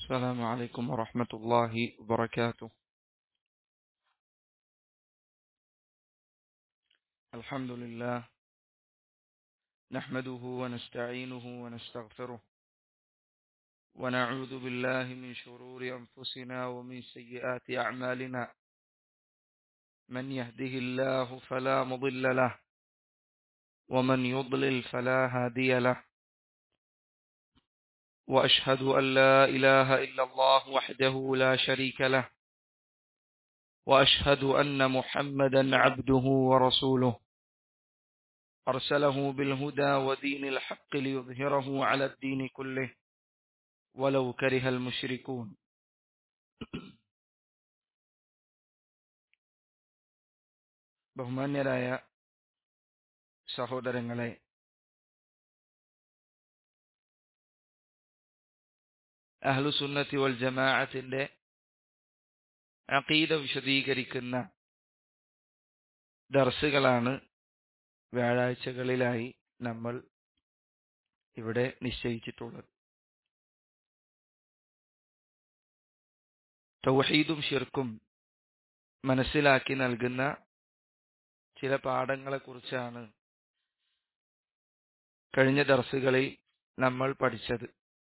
السلام عليكم ورحمة الله وبركاته الحمد لله نحمده ونستعينه ونستغفره ونعوذ بالله من شرور أنفسنا ومن سيئات أعمالنا من يهده الله فلا مضل له ومن يضلل فلا هادي له وأشهد أن لا إله إلا الله وحده لا شريك له وأشهد أن محمدا عبده ورسوله أرسله بالهدى ودين الحق ليظهره على الدين كله ولو كره المشركون ബഹുമാന്യരായ സഹോദരങ്ങളെ അഹ്ലുസുന്നത്തി വൽ ജമാഅത്തിന്റെ അഖീദ വിശദീകരിക്കുന്ന ദർസുകളാണ് വ്യാഴാഴ്ചകളിലായി നമ്മൾ ഇവിടെ നിശ്ചയിച്ചിട്ടുള്ളത് തൗഹീദും ഷിർക്കും മനസ്സിലാക്കി നൽകുന്ന ചില പാഠങ്ങളെക്കുറിച്ചാണ് കഴിഞ്ഞ ദർസുകളിൽ നമ്മൾ പഠിച്ചത്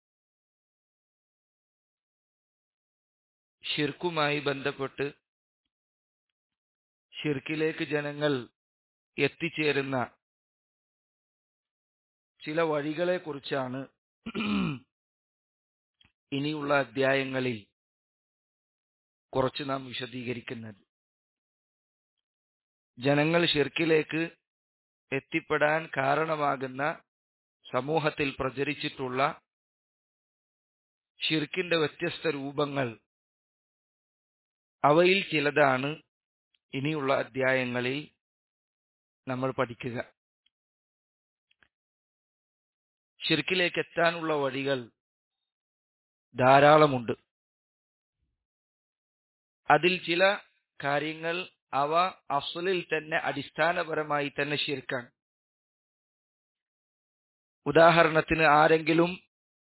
ഷിർക്കുമായി ബന്ധപ്പെട്ട് ഷിർക്കിലേക്ക് ജനങ്ങൾ എത്തിച്ചേരുന്ന ചില വഴികളെ കുറിച്ചാണ് ഇനിയുള്ള അധ്യായങ്ങളിൽ കുറച്ച് നാം വിശദീകരിക്കുന്നത് ജനങ്ങൾ ഷിർക്കിലേക്ക് എത്തിപ്പെടാൻ കാരണമാകുന്ന സമൂഹത്തിൽ പ്രചരിച്ചിട്ടുള്ള ഷിർക്കിന്റെ വ്യത്യസ്ത രൂപങ്ങൾ അവയിൽ ചിലതാണ് ഇനിയുള്ള അധ്യായങ്ങളിൽ നമ്മൾ പഠിക്കുക ഷിർക്കിലേക്ക് എത്താനുള്ള വഴികൾ ധാരാളമുണ്ട് അതിൽ ചില കാര്യങ്ങൾ അവ അസുലിൽ തന്നെ അടിസ്ഥാനപരമായി തന്നെ ഷിർക്കാണ് ഉദാഹരണത്തിന് ആരെങ്കിലും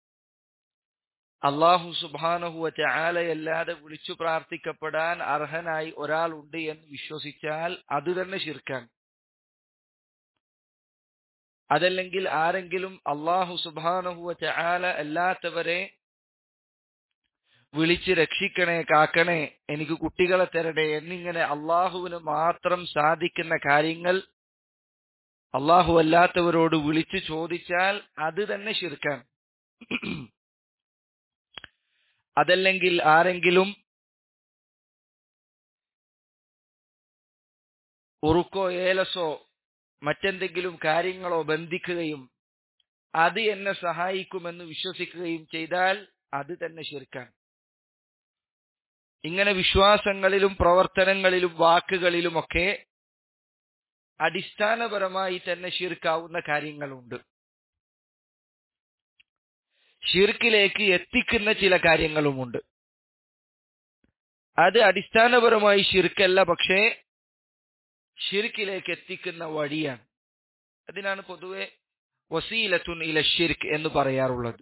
അള്ളാഹു സുബാനഹുവ ചാലയല്ലാതെ വിളിച്ചു പ്രാർത്ഥിക്കപ്പെടാൻ അർഹനായി ഒരാൾ ഉണ്ട് എന്ന് വിശ്വസിച്ചാൽ അത് തന്നെ ശിർക്കാൻ അതല്ലെങ്കിൽ ആരെങ്കിലും അള്ളാഹു സുബാനഹുവ ചാല അല്ലാത്തവരെ വിളിച്ച് രക്ഷിക്കണേ കാക്കണേ എനിക്ക് കുട്ടികളെ തരണേ എന്നിങ്ങനെ അള്ളാഹുവിന് മാത്രം സാധിക്കുന്ന കാര്യങ്ങൾ അള്ളാഹു അല്ലാത്തവരോട് വിളിച്ചു ചോദിച്ചാൽ അത് തന്നെ ശിർക്കാൻ അതല്ലെങ്കിൽ ആരെങ്കിലും ഉറുക്കോ ഏലസോ മറ്റെന്തെങ്കിലും കാര്യങ്ങളോ ബന്ധിക്കുകയും അത് എന്നെ സഹായിക്കുമെന്ന് വിശ്വസിക്കുകയും ചെയ്താൽ അത് തന്നെ ശിർക്കാൻ ഇങ്ങനെ വിശ്വാസങ്ങളിലും പ്രവർത്തനങ്ങളിലും വാക്കുകളിലുമൊക്കെ അടിസ്ഥാനപരമായി തന്നെ ശിർക്കാവുന്ന കാര്യങ്ങളുണ്ട് ഷിർക്കിലേക്ക് എത്തിക്കുന്ന ചില കാര്യങ്ങളുമുണ്ട് അത് അടിസ്ഥാനപരമായി ഷിർക്കല്ല പക്ഷേ ഷിർക്കിലേക്ക് എത്തിക്കുന്ന വഴിയാണ് അതിനാണ് പൊതുവെ വസീലത്തുൻ ഇല ഷിർക്ക് എന്ന് പറയാറുള്ളത്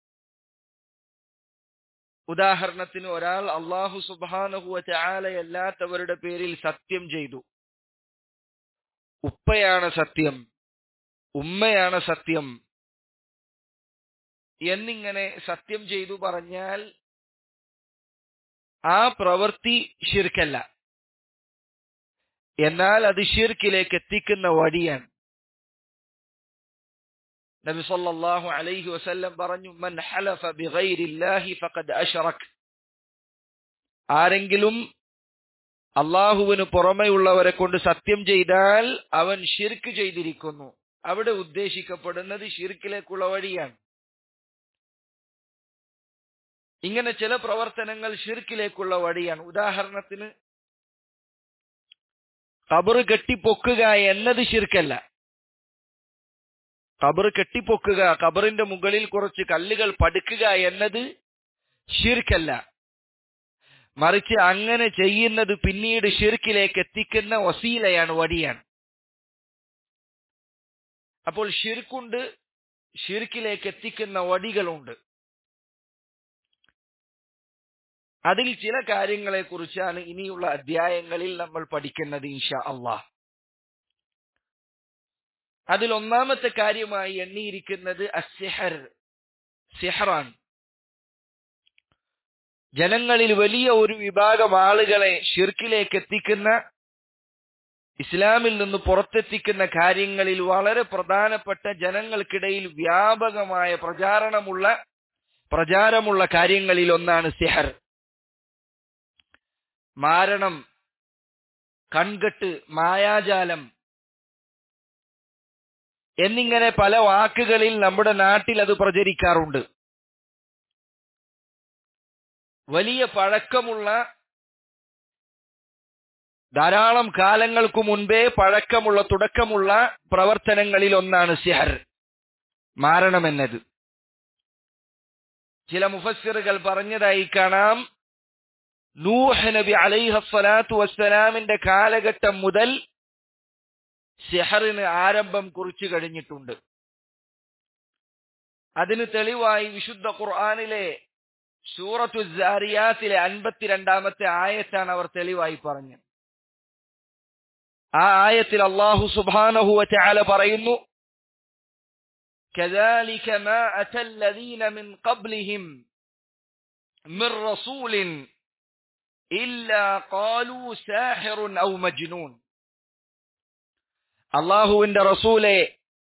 ഉദാഹരണത്തിന് ഒരാൾ അള്ളാഹു സുബാനഹുവ ചാലയല്ലാത്തവരുടെ പേരിൽ സത്യം ചെയ്തു ഉപ്പയാണ് സത്യം ഉമ്മയാണ് സത്യം എന്നിങ്ങനെ സത്യം ചെയ്തു പറഞ്ഞാൽ ആ പ്രവൃത്തി ഷിർക്കല്ല എന്നാൽ അത് ഷിർക്കിലേക്ക് എത്തിക്കുന്ന വഴിയാണ് നബി സല്ലല്ലാഹു അലൈഹി വസല്ലം പറഞ്ഞു മൻ ഹലഫ ബിഗൈരില്ലാഹി ഫഖദ് അശ്റക് ആരെങ്കിലും അള്ളാഹുവിന് പുറമെയുള്ളവരെ കൊണ്ട് സത്യം ചെയ്താൽ അവൻ ഷിർക്ക് ചെയ്തിരിക്കുന്നു അവിടെ ഉദ്ദേശിക്കപ്പെടുന്നത് ഷിർക്കിലേക്കുള്ള വഴിയാണ് ഇങ്ങനെ ചില പ്രവർത്തനങ്ങൾ ഷിർക്കിലേക്കുള്ള വഴിയാണ് ഉദാഹരണത്തിന് കബറ് കെട്ടിപ്പൊക്കുക എന്നത് ഷിർക്കല്ല കബറ് കെട്ടിപ്പൊക്കുക കബറിന്റെ മുകളിൽ കുറച്ച് കല്ലുകൾ പടുക്കുക എന്നത് ഷിർക്കല്ല മറിച്ച് അങ്ങനെ ചെയ്യുന്നത് പിന്നീട് ഷിർക്കിലേക്ക് എത്തിക്കുന്ന വസീലയാണ് വടിയാണ് അപ്പോൾ ഷിർക്കുണ്ട് ഷിർക്കിലേക്ക് എത്തിക്കുന്ന വടികളുണ്ട് അതിൽ ചില കാര്യങ്ങളെ കുറിച്ചാണ് ഇനിയുള്ള അധ്യായങ്ങളിൽ നമ്മൾ പഠിക്കുന്നത് ഇൻഷാ അള്ളാഹ് അതിൽ ഒന്നാമത്തെ കാര്യമായി എണ്ണിയിരിക്കുന്നത് അസിഹർ സിഹറാണ് ജനങ്ങളിൽ വലിയ ഒരു വിഭാഗം ആളുകളെ ഷിർക്കിലേക്ക് എത്തിക്കുന്ന ഇസ്ലാമിൽ നിന്ന് പുറത്തെത്തിക്കുന്ന കാര്യങ്ങളിൽ വളരെ പ്രധാനപ്പെട്ട ജനങ്ങൾക്കിടയിൽ വ്യാപകമായ പ്രചാരണമുള്ള പ്രചാരമുള്ള കാര്യങ്ങളിൽ ഒന്നാണ് സിഹർ മാരണം കൺകെട്ട് മായാജാലം എന്നിങ്ങനെ പല വാക്കുകളിൽ നമ്മുടെ നാട്ടിൽ അത് പ്രചരിക്കാറുണ്ട് വലിയ പഴക്കമുള്ള ധാരാളം കാലങ്ങൾക്കു മുൻപേ പഴക്കമുള്ള തുടക്കമുള്ള പ്രവർത്തനങ്ങളിൽ ഒന്നാണ് സിഹർ മാരണമെന്നത് ചില മുഫസ്സിറുകൾ പറഞ്ഞതായി കാണാം നൂഹ് നബി അലൈഹസ്വലാത്തു വസ്സലാമിന്റെ കാലഘട്ടം മുതൽ സിഹറിന് ആരംഭം കുറിച്ചു കഴിഞ്ഞിട്ടുണ്ട് അതിന് തെളിവായി വിശുദ്ധ ഖുർആാനിലെ സൂറത്തു ജാരിയാത്തിലെ അൻപത്തിരണ്ടാമത്തെ ആയത്താണ് അവർ തെളിവായി പറഞ്ഞത് ആ ആയത്തിൽ അള്ളാഹു സുബാനഹു വചാല പറയുന്നു كذلك ما أتى الذين من قبلهم من رسول إلا قالوا ساحر أو مجنون അള്ളാഹുവിന്റെ റസൂലെ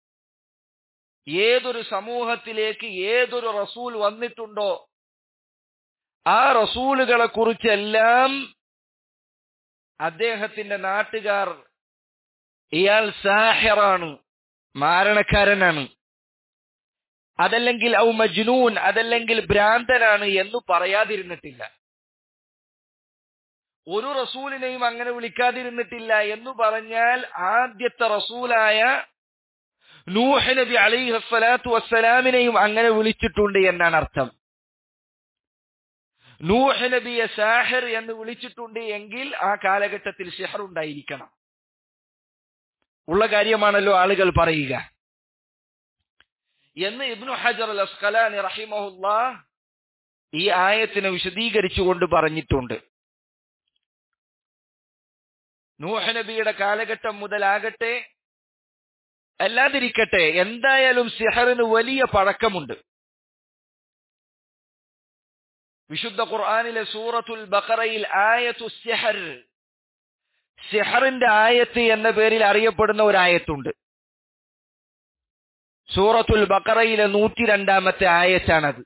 ഏതൊരു സമൂഹത്തിലേക്ക് ഏതൊരു റസൂൽ വന്നിട്ടുണ്ടോ ആ റസൂലുകളെ കുറിച്ചെല്ലാം അദ്ദേഹത്തിന്റെ നാട്ടുകാർ ഇയാൾ സാഹിറാണ് മാരണക്കാരനാണ് അതല്ലെങ്കിൽ ഔ മജ്നൂൻ അതല്ലെങ്കിൽ ഭ്രാന്തനാണ് എന്ന് പറയാതിരുന്നിട്ടില്ല ഒരു റസൂലിനെയും അങ്ങനെ വിളിക്കാതിരുന്നിട്ടില്ല എന്ന് പറഞ്ഞാൽ ആദ്യത്തെ റസൂലായ നൂഹ് നബി അലൈഹി സ്വലാത്തു വസ്സലാമിനെയും അങ്ങനെ വിളിച്ചിട്ടുണ്ട് എന്നാണ് അർത്ഥം നൂഹ് നബിയെ സാഹിർ എന്ന് വിളിച്ചിട്ടുണ്ട് എങ്കിൽ ആ കാലഘട്ടത്തിൽ ഷിഹർ ഉണ്ടായിരിക്കണം ഉള്ള കാര്യമാണല്ലോ ആളുകൾ പറയുക എന്ന് ഇബ്നു ഹജർ അൽ അസ്കലാനി റഹിമഹുല്ല ഈ ആയത്തിനെ വിശദീകരിച്ചുകൊണ്ട് പറഞ്ഞിട്ടുണ്ട് നൂഹ് നബിയുടെ കാലഘട്ടം മുതലാകട്ടെ അല്ലാതിരിക്കട്ടെ എന്തായാലും സിഹറിന് വലിയ പഴക്കമുണ്ട് വിശുദ്ധ ഖുർആാനിലെ സൂറത്തുൽ ബഖറയിൽ ആയത്തു സിഹർ സിഹറിന്റെ ആയത്ത് എന്ന പേരിൽ അറിയപ്പെടുന്ന ഒരു ആയത്തുണ്ട് സൂറത്തുൽ ബക്കറയിലെ നൂറ്റി രണ്ടാമത്തെ ആയത്താണത്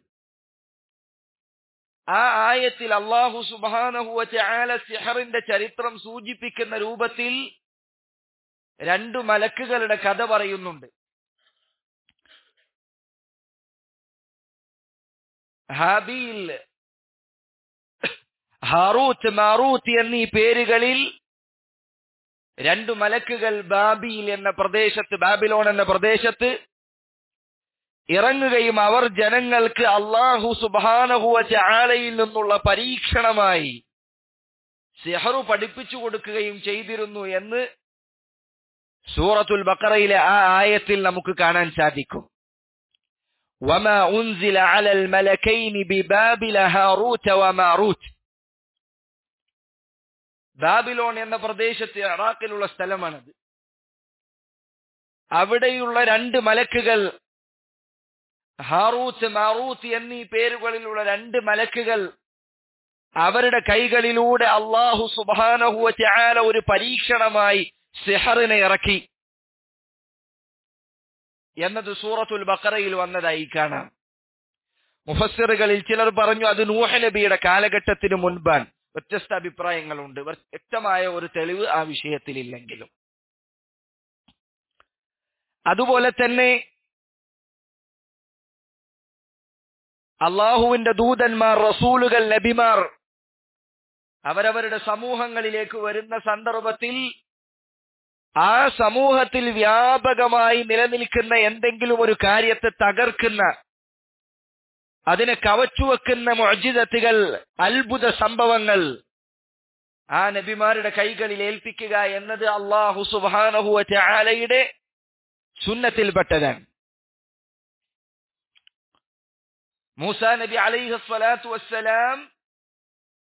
ആ ആയത്തിൽ അള്ളാഹു സുബാനഹുവല സിഹറിന്റെ ചരിത്രം സൂചിപ്പിക്കുന്ന രൂപത്തിൽ രണ്ടു മലക്കുകളുടെ കഥ പറയുന്നുണ്ട് ഹാബീൽ ഹാറൂത്ത് മാറൂത്ത് എന്നീ പേരുകളിൽ രണ്ടു മലക്കുകൾ ബാബിയിൽ എന്ന പ്രദേശത്ത് ബാബിലോൺ എന്ന പ്രദേശത്ത് ഇറങ്ങുകയും അവർ ജനങ്ങൾക്ക് അള്ളാഹു സുബാനഹുവ ചാലയിൽ നിന്നുള്ള പരീക്ഷണമായി സിഹറു പഠിപ്പിച്ചു കൊടുക്കുകയും ചെയ്തിരുന്നു എന്ന് സൂറത്തുൽ ബക്കറയിലെ ആ ആയത്തിൽ നമുക്ക് കാണാൻ സാധിക്കും وما أنزل على الملكين ببابل هاروت وماروت ബാബിലോൺ എന്ന പ്രദേശത്ത് ഇറാഖിലുള്ള സ്ഥലമാണത് അവിടെയുള്ള രണ്ട് മലക്കുകൾ ഹാറൂത്ത് മാറൂത്ത് എന്നീ പേരുകളിലുള്ള രണ്ട് മലക്കുകൾ അവരുടെ കൈകളിലൂടെ അള്ളാഹു സുബാനഹുവ ചാല ഒരു പരീക്ഷണമായി സിഹറിനെ ഇറക്കി എന്നത് സൂറത്തുൽ ബക്കറയിൽ വന്നതായി കാണാം മുഫസ്സിറുകളിൽ ചിലർ പറഞ്ഞു അത് നൂഹ നബിയുടെ കാലഘട്ടത്തിന് മുൻപാണ് വ്യത്യസ്ത അഭിപ്രായങ്ങളുണ്ട് വ്യക്തമായ ഒരു തെളിവ് ആ വിഷയത്തിലില്ലെങ്കിലും അതുപോലെ തന്നെ അള്ളാഹുവിന്റെ ദൂതന്മാർ റസൂലുകൾ നബിമാർ അവരവരുടെ സമൂഹങ്ങളിലേക്ക് വരുന്ന സന്ദർഭത്തിൽ ആ സമൂഹത്തിൽ വ്യാപകമായി നിലനിൽക്കുന്ന എന്തെങ്കിലും ഒരു കാര്യത്തെ തകർക്കുന്ന അതിനെ കവച്ചുവെക്കുന്ന മൊജിതത്തുകൾ അത്ഭുത സംഭവങ്ങൾ ആ നബിമാരുടെ കൈകളിൽ ഏൽപ്പിക്കുക എന്നത് അള്ളാഹു സുബാനഹുവ ചാലയുടെ സുന്നത്തിൽപ്പെട്ടതാണ് മൂസ നബി അലൈഹി സ്വലാത്തു വസ്സലാം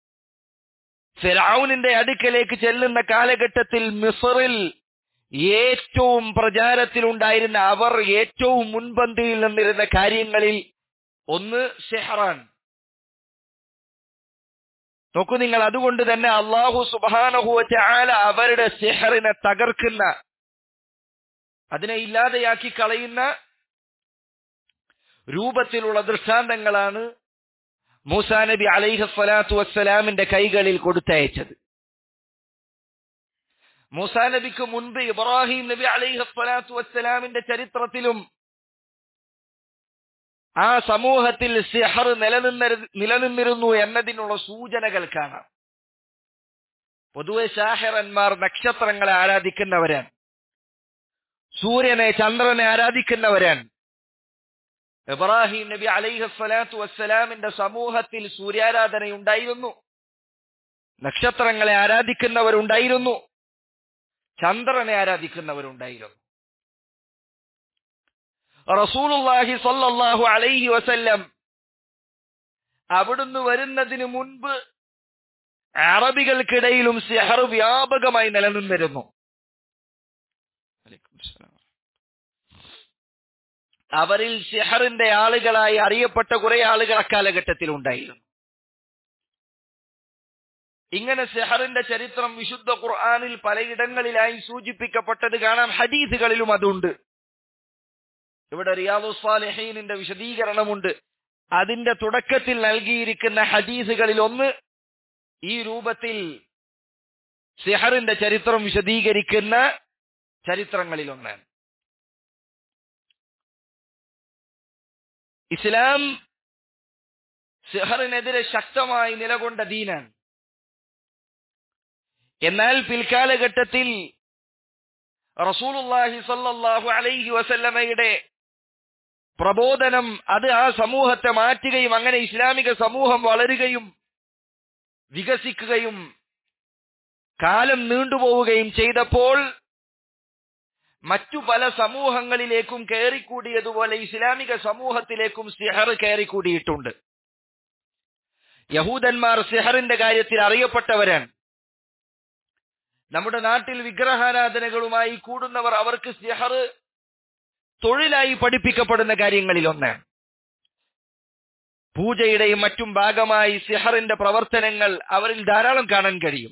ഫിറൌനിന്റെ അടുക്കലേക്ക് ചെല്ലുന്ന കാലഘട്ടത്തിൽ മിസറിൽ ഏറ്റവും പ്രചാരത്തിലുണ്ടായിരുന്ന അവർ ഏറ്റവും മുൻപന്തിയിൽ നിന്നിരുന്ന കാര്യങ്ങളിൽ ഒന്ന് ഷെഹറാൻ നോക്കൂ നിങ്ങൾ അതുകൊണ്ട് തന്നെ അള്ളാഹു സുബാനഹുവ ചാല അവരുടെ സെഹറിനെ തകർക്കുന്ന അതിനെ ഇല്ലാതെയാക്കി കളയുന്ന രൂപത്തിലുള്ള ദൃഷ്ടാന്തങ്ങളാണ് മൂസാ നബി അലൈഹി സ്വലാത്തു വസ്സലാമിന്റെ കൈകളിൽ കൊടുത്തയച്ചത് മൂസാ നബിക്ക് മുൻപ് ഇബ്രാഹിം നബി അലൈഹി സ്വലാത്തു വസ്സലാമിന്റെ ചരിത്രത്തിലും ആ സമൂഹത്തിൽ സിഹർ നിലനിന്ന നിലനിന്നിരുന്നു എന്നതിനുള്ള സൂചനകൾ കാണാം പൊതുവെ ഷാഹിറന്മാർ നക്ഷത്രങ്ങളെ ആരാധിക്കുന്നവരാണ് സൂര്യനെ ചന്ദ്രനെ ആരാധിക്കുന്നവരാണ് ഇബ്രാഹിം നബി അലൈഹി സ്വലാത്തു വസ്സലാമിന്റെ സമൂഹത്തിൽ സൂര്യാരാധനയുണ്ടായിരുന്നു നക്ഷത്രങ്ങളെ ആരാധിക്കുന്നവരുണ്ടായിരുന്നു ചന്ദ്രനെ ആരാധിക്കുന്നവരുണ്ടായിരുന്നു റസൂലുള്ളാഹി സല്ലല്ലാഹു അലൈഹി വസല്ലം അവിടുന്ന് വരുന്നതിന് മുൻപ് അറബികൾക്കിടയിലും സിഹർ വ്യാപകമായി നിലനിന്നിരുന്നു അവരിൽ സിഹറിന്റെ ആളുകളായി അറിയപ്പെട്ട കുറെ ആളുകൾ അക്കാലഘട്ടത്തിൽ ഉണ്ടായിരുന്നു ഇങ്ങനെ സെഹറിന്റെ ചരിത്രം വിശുദ്ധ ഖുർആാനിൽ പലയിടങ്ങളിലായി സൂചിപ്പിക്കപ്പെട്ടത് കാണാം ഹദീസുകളിലും അതുണ്ട് ഇവിടെ റിയാദു സാലിഹീനിന്റെ വിശദീകരണമുണ്ട് അതിന്റെ തുടക്കത്തിൽ നൽകിയിരിക്കുന്ന ഹദീസുകളിൽ ഒന്ന് ഈ രൂപത്തിൽ സിഹറിന്റെ ചരിത്രം വിശദീകരിക്കുന്ന ചരിത്രങ്ങളിൽ ഒന്നാണ് ഇസ്ലാം സിഹറിനെതിരെ ശക്തമായി നിലകൊണ്ട ദീനാണ് എന്നാൽ പിൽക്കാലഘട്ടത്തിൽ റസൂലുള്ളാഹി സല്ലല്ലാഹു അലൈഹി വസല്ലമയുടെ പ്രബോധനം അത് ആ സമൂഹത്തെ മാറ്റുകയും അങ്ങനെ ഇസ്ലാമിക സമൂഹം വളരുകയും വികസിക്കുകയും കാലം നീണ്ടുപോവുകയും ചെയ്തപ്പോൾ മറ്റു പല സമൂഹങ്ങളിലേക്കും കയറിക്കൂടിയതുപോലെ ഇസ്ലാമിക സമൂഹത്തിലേക്കും സിഹർ കയറിക്കൂടിയിട്ടുണ്ട് യഹൂദന്മാർ സിഹറിന്റെ കാര്യത്തിൽ അറിയപ്പെട്ടവരാണ് നമ്മുടെ നാട്ടിൽ വിഗ്രഹാരാധനകളുമായി കൂടുന്നവർ അവർക്ക് സിഹർ തൊഴിലായി പഠിപ്പിക്കപ്പെടുന്ന കാര്യങ്ങളിൽ ഒന്നാണ് പൂജയുടെയും മറ്റും ഭാഗമായി സിഹറിന്റെ പ്രവർത്തനങ്ങൾ അവരിൽ ധാരാളം കാണാൻ കഴിയും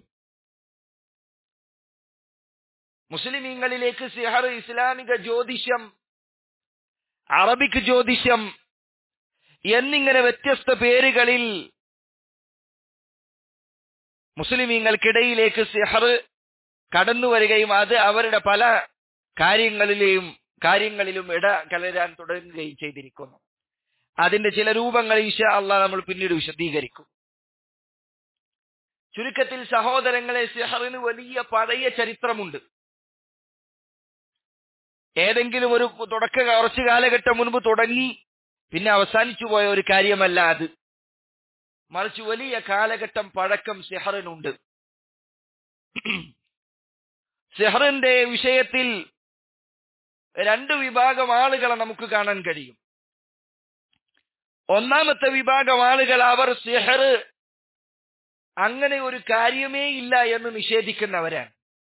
മുസ്ലിമീങ്ങളിലേക്ക് സിഹർ ഇസ്ലാമിക ജ്യോതിഷം അറബിക് ജ്യോതിഷം എന്നിങ്ങനെ വ്യത്യസ്ത പേരുകളിൽ മുസ്ലിമീങ്ങൾക്കിടയിലേക്ക് സിഹർ കടന്നു വരികയും അത് അവരുടെ പല കാര്യങ്ങളിലെയും കാര്യങ്ങളിലും ഇട കലരാൻ തുടങ്ങുകയും ചെയ്തിരിക്കുന്നു അതിന്റെ ചില രൂപങ്ങൾ ഈശ അള്ളാഹ് നമ്മൾ പിന്നീട് വിശദീകരിക്കും ചുരുക്കത്തിൽ സഹോദരങ്ങളെ സിഹറിന് വലിയ പഴയ ചരിത്രമുണ്ട് ഏതെങ്കിലും ഒരു തുടക്ക കുറച്ചു കാലഘട്ടം മുൻപ് തുടങ്ങി പിന്നെ അവസാനിച്ചു പോയ ഒരു കാര്യമല്ല അത് മറിച്ച് വലിയ കാലഘട്ടം പഴക്കം സിഹറിനുണ്ട് സിഹറിന്റെ വിഷയത്തിൽ രണ്ട് വിഭാഗം ആളുകളെ നമുക്ക് കാണാൻ കഴിയും ഒന്നാമത്തെ വിഭാഗം ആളുകൾ അവർ സിഹർ അങ്ങനെ ഒരു കാര്യമേ ഇല്ല എന്ന് നിഷേധിക്കുന്നവരാണ്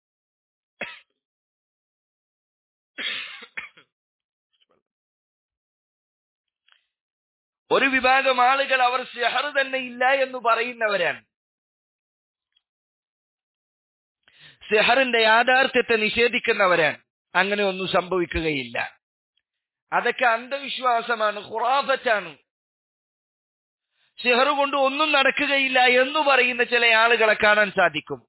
ഒരു വിഭാഗം ആളുകൾ അവർ സിഹർ തന്നെ ഇല്ല എന്ന് പറയുന്നവരാണ് സിഹറിന്റെ യാഥാർത്ഥ്യത്തെ നിഷേധിക്കുന്നവരാണ് അങ്ങനെ ഒന്നും സംഭവിക്കുകയില്ല അതൊക്കെ അന്ധവിശ്വാസമാണ് ഖുറാഫറ്റാണ് സിഹർ കൊണ്ട് ഒന്നും നടക്കുകയില്ല എന്ന് പറയുന്ന ചില ആളുകളെ കാണാൻ സാധിക്കും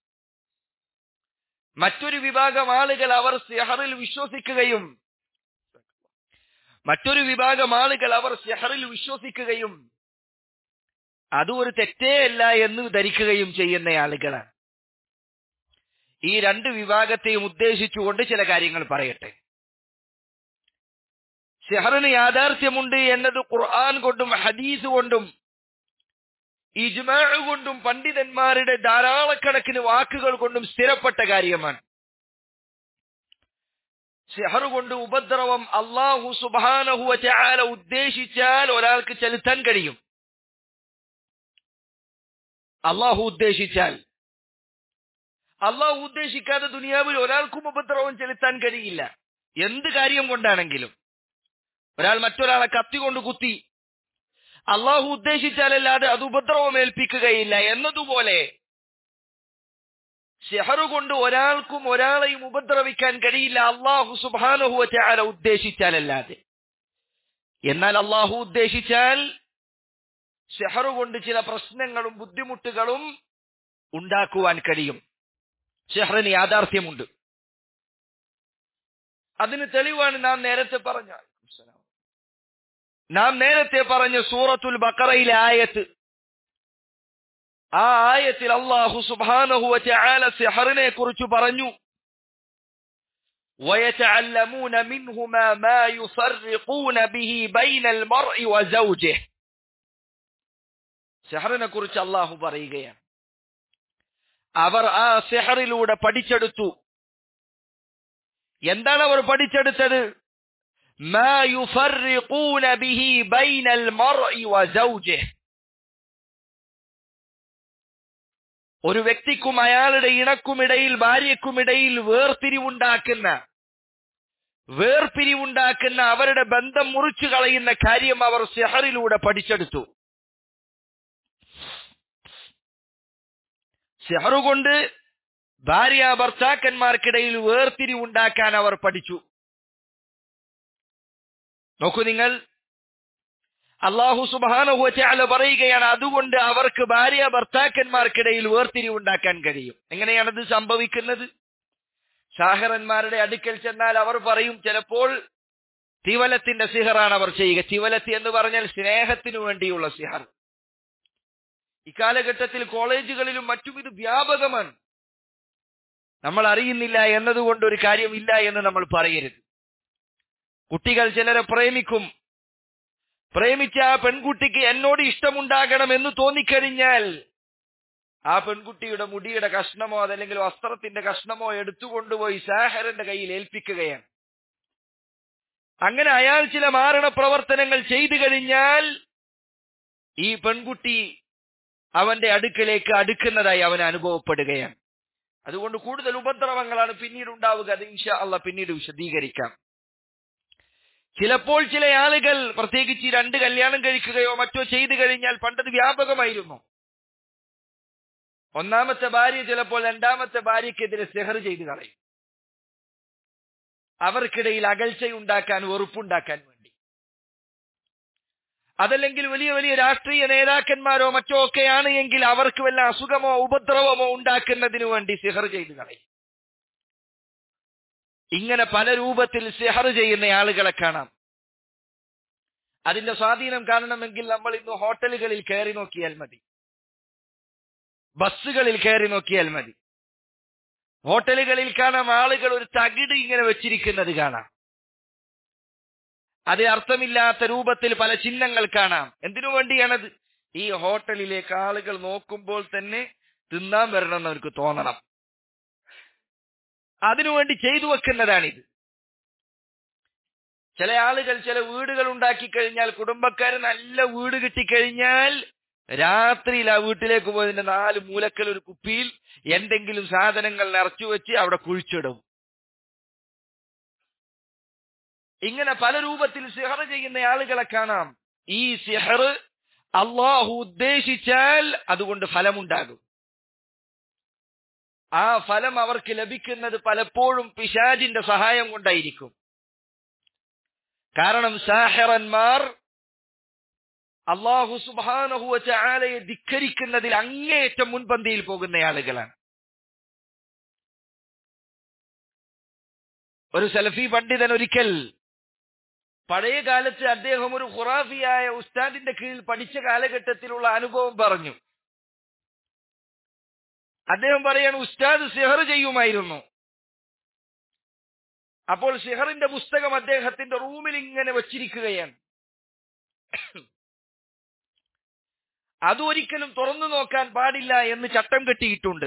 മറ്റൊരു വിഭാഗം ആളുകൾ അവർ സിഹറിൽ വിശ്വസിക്കുകയും മറ്റൊരു വിഭാഗം ആളുകൾ അവർ സിഹറിൽ വിശ്വസിക്കുകയും അത് ഒരു തെറ്റേ അല്ല എന്ന് ധരിക്കുകയും ചെയ്യുന്ന ആളുകളാണ് ഈ രണ്ട് വിഭാഗത്തെയും ഉദ്ദേശിച്ചുകൊണ്ട് ചില കാര്യങ്ങൾ പറയട്ടെ സിഹറിന് യാഥാർത്ഥ്യമുണ്ട് എന്നത് ഖുർആൻ കൊണ്ടും ഹദീസ് കൊണ്ടും ഇജ്മാ കൊണ്ടും പണ്ഡിതന്മാരുടെ ധാരാളക്കണക്കിന് വാക്കുകൾ കൊണ്ടും സ്ഥിരപ്പെട്ട കാര്യമാണ് സിഹർ കൊണ്ട് ഉപദ്രവം അള്ളാഹു സുബാനഹുവ ചാല ഉദ്ദേശിച്ചാൽ ഒരാൾക്ക് ചെലുത്താൻ കഴിയും അള്ളാഹു ഉദ്ദേശിച്ചാൽ അള്ളാഹു ഉദ്ദേശിക്കാതെ ദുനിയാവിൽ ഒരാൾക്കും ഉപദ്രവം ചെലുത്താൻ കഴിയില്ല എന്ത് കാര്യം കൊണ്ടാണെങ്കിലും ഒരാൾ മറ്റൊരാളെ കത്തി കൊണ്ട് കുത്തി അള്ളാഹു ഉദ്ദേശിച്ചാലല്ലാതെ അത് ഉപദ്രവം ഏൽപ്പിക്കുകയില്ല എന്നതുപോലെ ഷെഹറു കൊണ്ട് ഒരാൾക്കും ഒരാളെയും ഉപദ്രവിക്കാൻ കഴിയില്ല അള്ളാഹു സുബാനഹുവ ചാല ഉദ്ദേശിച്ചാലല്ലാതെ എന്നാൽ അള്ളാഹു ഉദ്ദേശിച്ചാൽ ഷെഹറു കൊണ്ട് ചില പ്രശ്നങ്ങളും ബുദ്ധിമുട്ടുകളും ഉണ്ടാക്കുവാൻ കഴിയും ഷെഹറിന് യാഥാർത്ഥ്യമുണ്ട് അതിന് തെളിവാണ് നാം നേരത്തെ പറഞ്ഞ നാം നേരത്തെ പറഞ്ഞ സൂറത്തുൽ ബക്കറയിലെ ആയത്ത് ആ ആയത്തിൽ അള്ളാഹു സുബാനഹു ചാല സിഹറിനെ കുറിച്ച് പറഞ്ഞു ويتعلمون منهما ما يفرقون به بين المرء وزوجه സിഹറിനെ കുറിച്ച് അള്ളാഹു പറയുകയാണ് അവർ ആ സിഹറിലൂടെ പഠിച്ചെടുത്തു എന്താണ് അവർ പഠിച്ചെടുത്തത് ما يفرقون به بين المرء وزوجه ഒരു വ്യക്തിക്കും അയാളുടെ ഇണക്കുമിടയിൽ ഭാര്യക്കുമിടയിൽ വേർതിരിവുണ്ടാക്കുന്ന വേർപിരിവുണ്ടാക്കുന്ന അവരുടെ ബന്ധം മുറിച്ചു കളയുന്ന കാര്യം അവർ സെഹറിലൂടെ പഠിച്ചെടുത്തു സെഹറു കൊണ്ട് ഭാര്യ ഭർത്താക്കന്മാർക്കിടയിൽ വേർതിരിവുണ്ടാക്കാൻ അവർ പഠിച്ചു നോക്കൂ നിങ്ങൾ അള്ളാഹു സുബാനുഹുവല പറയുകയാണ് അതുകൊണ്ട് അവർക്ക് ഭാര്യ ഭർത്താക്കന്മാർക്കിടയിൽ വേർതിരിവുണ്ടാക്കാൻ കഴിയും എങ്ങനെയാണത് സംഭവിക്കുന്നത് സാഹറന്മാരുടെ അടുക്കൽ ചെന്നാൽ അവർ പറയും ചിലപ്പോൾ തിവലത്തിന്റെ സിഹറാണ് അവർ ചെയ്യുക തിവലത്തി എന്ന് പറഞ്ഞാൽ സ്നേഹത്തിനു വേണ്ടിയുള്ള സിഹർ ഇക്കാലഘട്ടത്തിൽ കോളേജുകളിലും മറ്റും ഇത് വ്യാപകമാണ് നമ്മൾ അറിയുന്നില്ല എന്നതുകൊണ്ട് ഒരു കാര്യമില്ല എന്ന് നമ്മൾ പറയരുത് കുട്ടികൾ ചിലരെ പ്രേമിക്കും പ്രേമിച്ച ആ പെൺകുട്ടിക്ക് എന്നോട് ഇഷ്ടമുണ്ടാകണം എന്ന് തോന്നിക്കഴിഞ്ഞാൽ ആ പെൺകുട്ടിയുടെ മുടിയുടെ കഷ്ണമോ അതല്ലെങ്കിൽ വസ്ത്രത്തിന്റെ കഷ്ണമോ എടുത്തുകൊണ്ടുപോയി സാഹരന്റെ കയ്യിൽ ഏൽപ്പിക്കുകയാണ് അങ്ങനെ അയാൾ ചില മാരണ പ്രവർത്തനങ്ങൾ ചെയ്തു കഴിഞ്ഞാൽ ഈ പെൺകുട്ടി അവന്റെ അടുക്കലേക്ക് അടുക്കുന്നതായി അവൻ അനുഭവപ്പെടുകയാണ് അതുകൊണ്ട് കൂടുതൽ ഉപദ്രവങ്ങളാണ് പിന്നീട് ഉണ്ടാവുക അത് ഇൻഷാ അള്ള പിന്നീട് വിശദീകരിക്കാം ചിലപ്പോൾ ചില ആളുകൾ പ്രത്യേകിച്ച് ഈ രണ്ട് കല്യാണം കഴിക്കുകയോ മറ്റോ ചെയ്തു കഴിഞ്ഞാൽ പണ്ടത് വ്യാപകമായിരുന്നു ഒന്നാമത്തെ ഭാര്യ ചിലപ്പോൾ രണ്ടാമത്തെ ഭാര്യക്കെതിരെ സെഹർ ചെയ്തു കളയും അവർക്കിടയിൽ അകൽച്ചയുണ്ടാക്കാൻ വെറുപ്പുണ്ടാക്കാൻ വേണ്ടി അതല്ലെങ്കിൽ വലിയ വലിയ രാഷ്ട്രീയ നേതാക്കന്മാരോ മറ്റോ ഒക്കെയാണ് എങ്കിൽ അവർക്ക് വല്ല അസുഖമോ ഉപദ്രവമോ ഉണ്ടാക്കുന്നതിനു വേണ്ടി സിഹർ ചെയ്തു കളയും ഇങ്ങനെ പല രൂപത്തിൽ സിഹർ ചെയ്യുന്ന ആളുകളെ കാണാം അതിന്റെ സ്വാധീനം കാണണമെങ്കിൽ നമ്മൾ ഇന്ന് ഹോട്ടലുകളിൽ കയറി നോക്കിയാൽ മതി ബസ്സുകളിൽ കയറി നോക്കിയാൽ മതി ഹോട്ടലുകളിൽ കാണാം ആളുകൾ ഒരു തകിട് ഇങ്ങനെ വെച്ചിരിക്കുന്നത് കാണാം അത് അർത്ഥമില്ലാത്ത രൂപത്തിൽ പല ചിഹ്നങ്ങൾ കാണാം എന്തിനു വേണ്ടിയാണത് ഈ ഹോട്ടലിലേക്ക് ആളുകൾ നോക്കുമ്പോൾ തന്നെ തിന്നാൻ വരണമെന്ന് അവർക്ക് തോന്നണം അതിനുവേണ്ടി ചെയ്തു വെക്കുന്നതാണിത് ചില ആളുകൾ ചില വീടുകൾ ഉണ്ടാക്കി കഴിഞ്ഞാൽ കുടുംബക്കാർ നല്ല വീട് കിട്ടിക്കഴിഞ്ഞാൽ രാത്രിയിൽ ആ വീട്ടിലേക്ക് പോയതിന്റെ നാല് മൂലക്കൽ ഒരു കുപ്പിയിൽ എന്തെങ്കിലും സാധനങ്ങൾ നിറച്ചു വെച്ച് അവിടെ കുഴിച്ചിടും ഇങ്ങനെ പല രൂപത്തിൽ സിഹർ ചെയ്യുന്ന ആളുകളെ കാണാം ഈ സിഹർ അള്ളാഹു ഉദ്ദേശിച്ചാൽ അതുകൊണ്ട് ഫലമുണ്ടാകും ആ ഫലം അവർക്ക് ലഭിക്കുന്നത് പലപ്പോഴും പിശാജിന്റെ സഹായം കൊണ്ടായിരിക്കും കാരണം സാഹറന്മാർ അള്ളാഹു സുബാനഹുവ ചാലയെ ധിക്കരിക്കുന്നതിൽ അങ്ങേയറ്റം മുൻപന്തിയിൽ പോകുന്ന ആളുകളാണ് ഒരു സലഫി പണ്ഡിതൻ ഒരിക്കൽ പഴയ കാലത്ത് അദ്ദേഹം ഒരു ഖുറാഫിയായ ഉസ്താദിന്റെ കീഴിൽ പഠിച്ച കാലഘട്ടത്തിലുള്ള അനുഭവം പറഞ്ഞു അദ്ദേഹം പറയാണ് ഉസ്താദ് സിഹർ ചെയ്യുമായിരുന്നു അപ്പോൾ സിഹറിന്റെ പുസ്തകം അദ്ദേഹത്തിന്റെ റൂമിൽ ഇങ്ങനെ വച്ചിരിക്കുകയാണ് അതൊരിക്കലും തുറന്നു നോക്കാൻ പാടില്ല എന്ന് ചട്ടം കെട്ടിയിട്ടുണ്ട്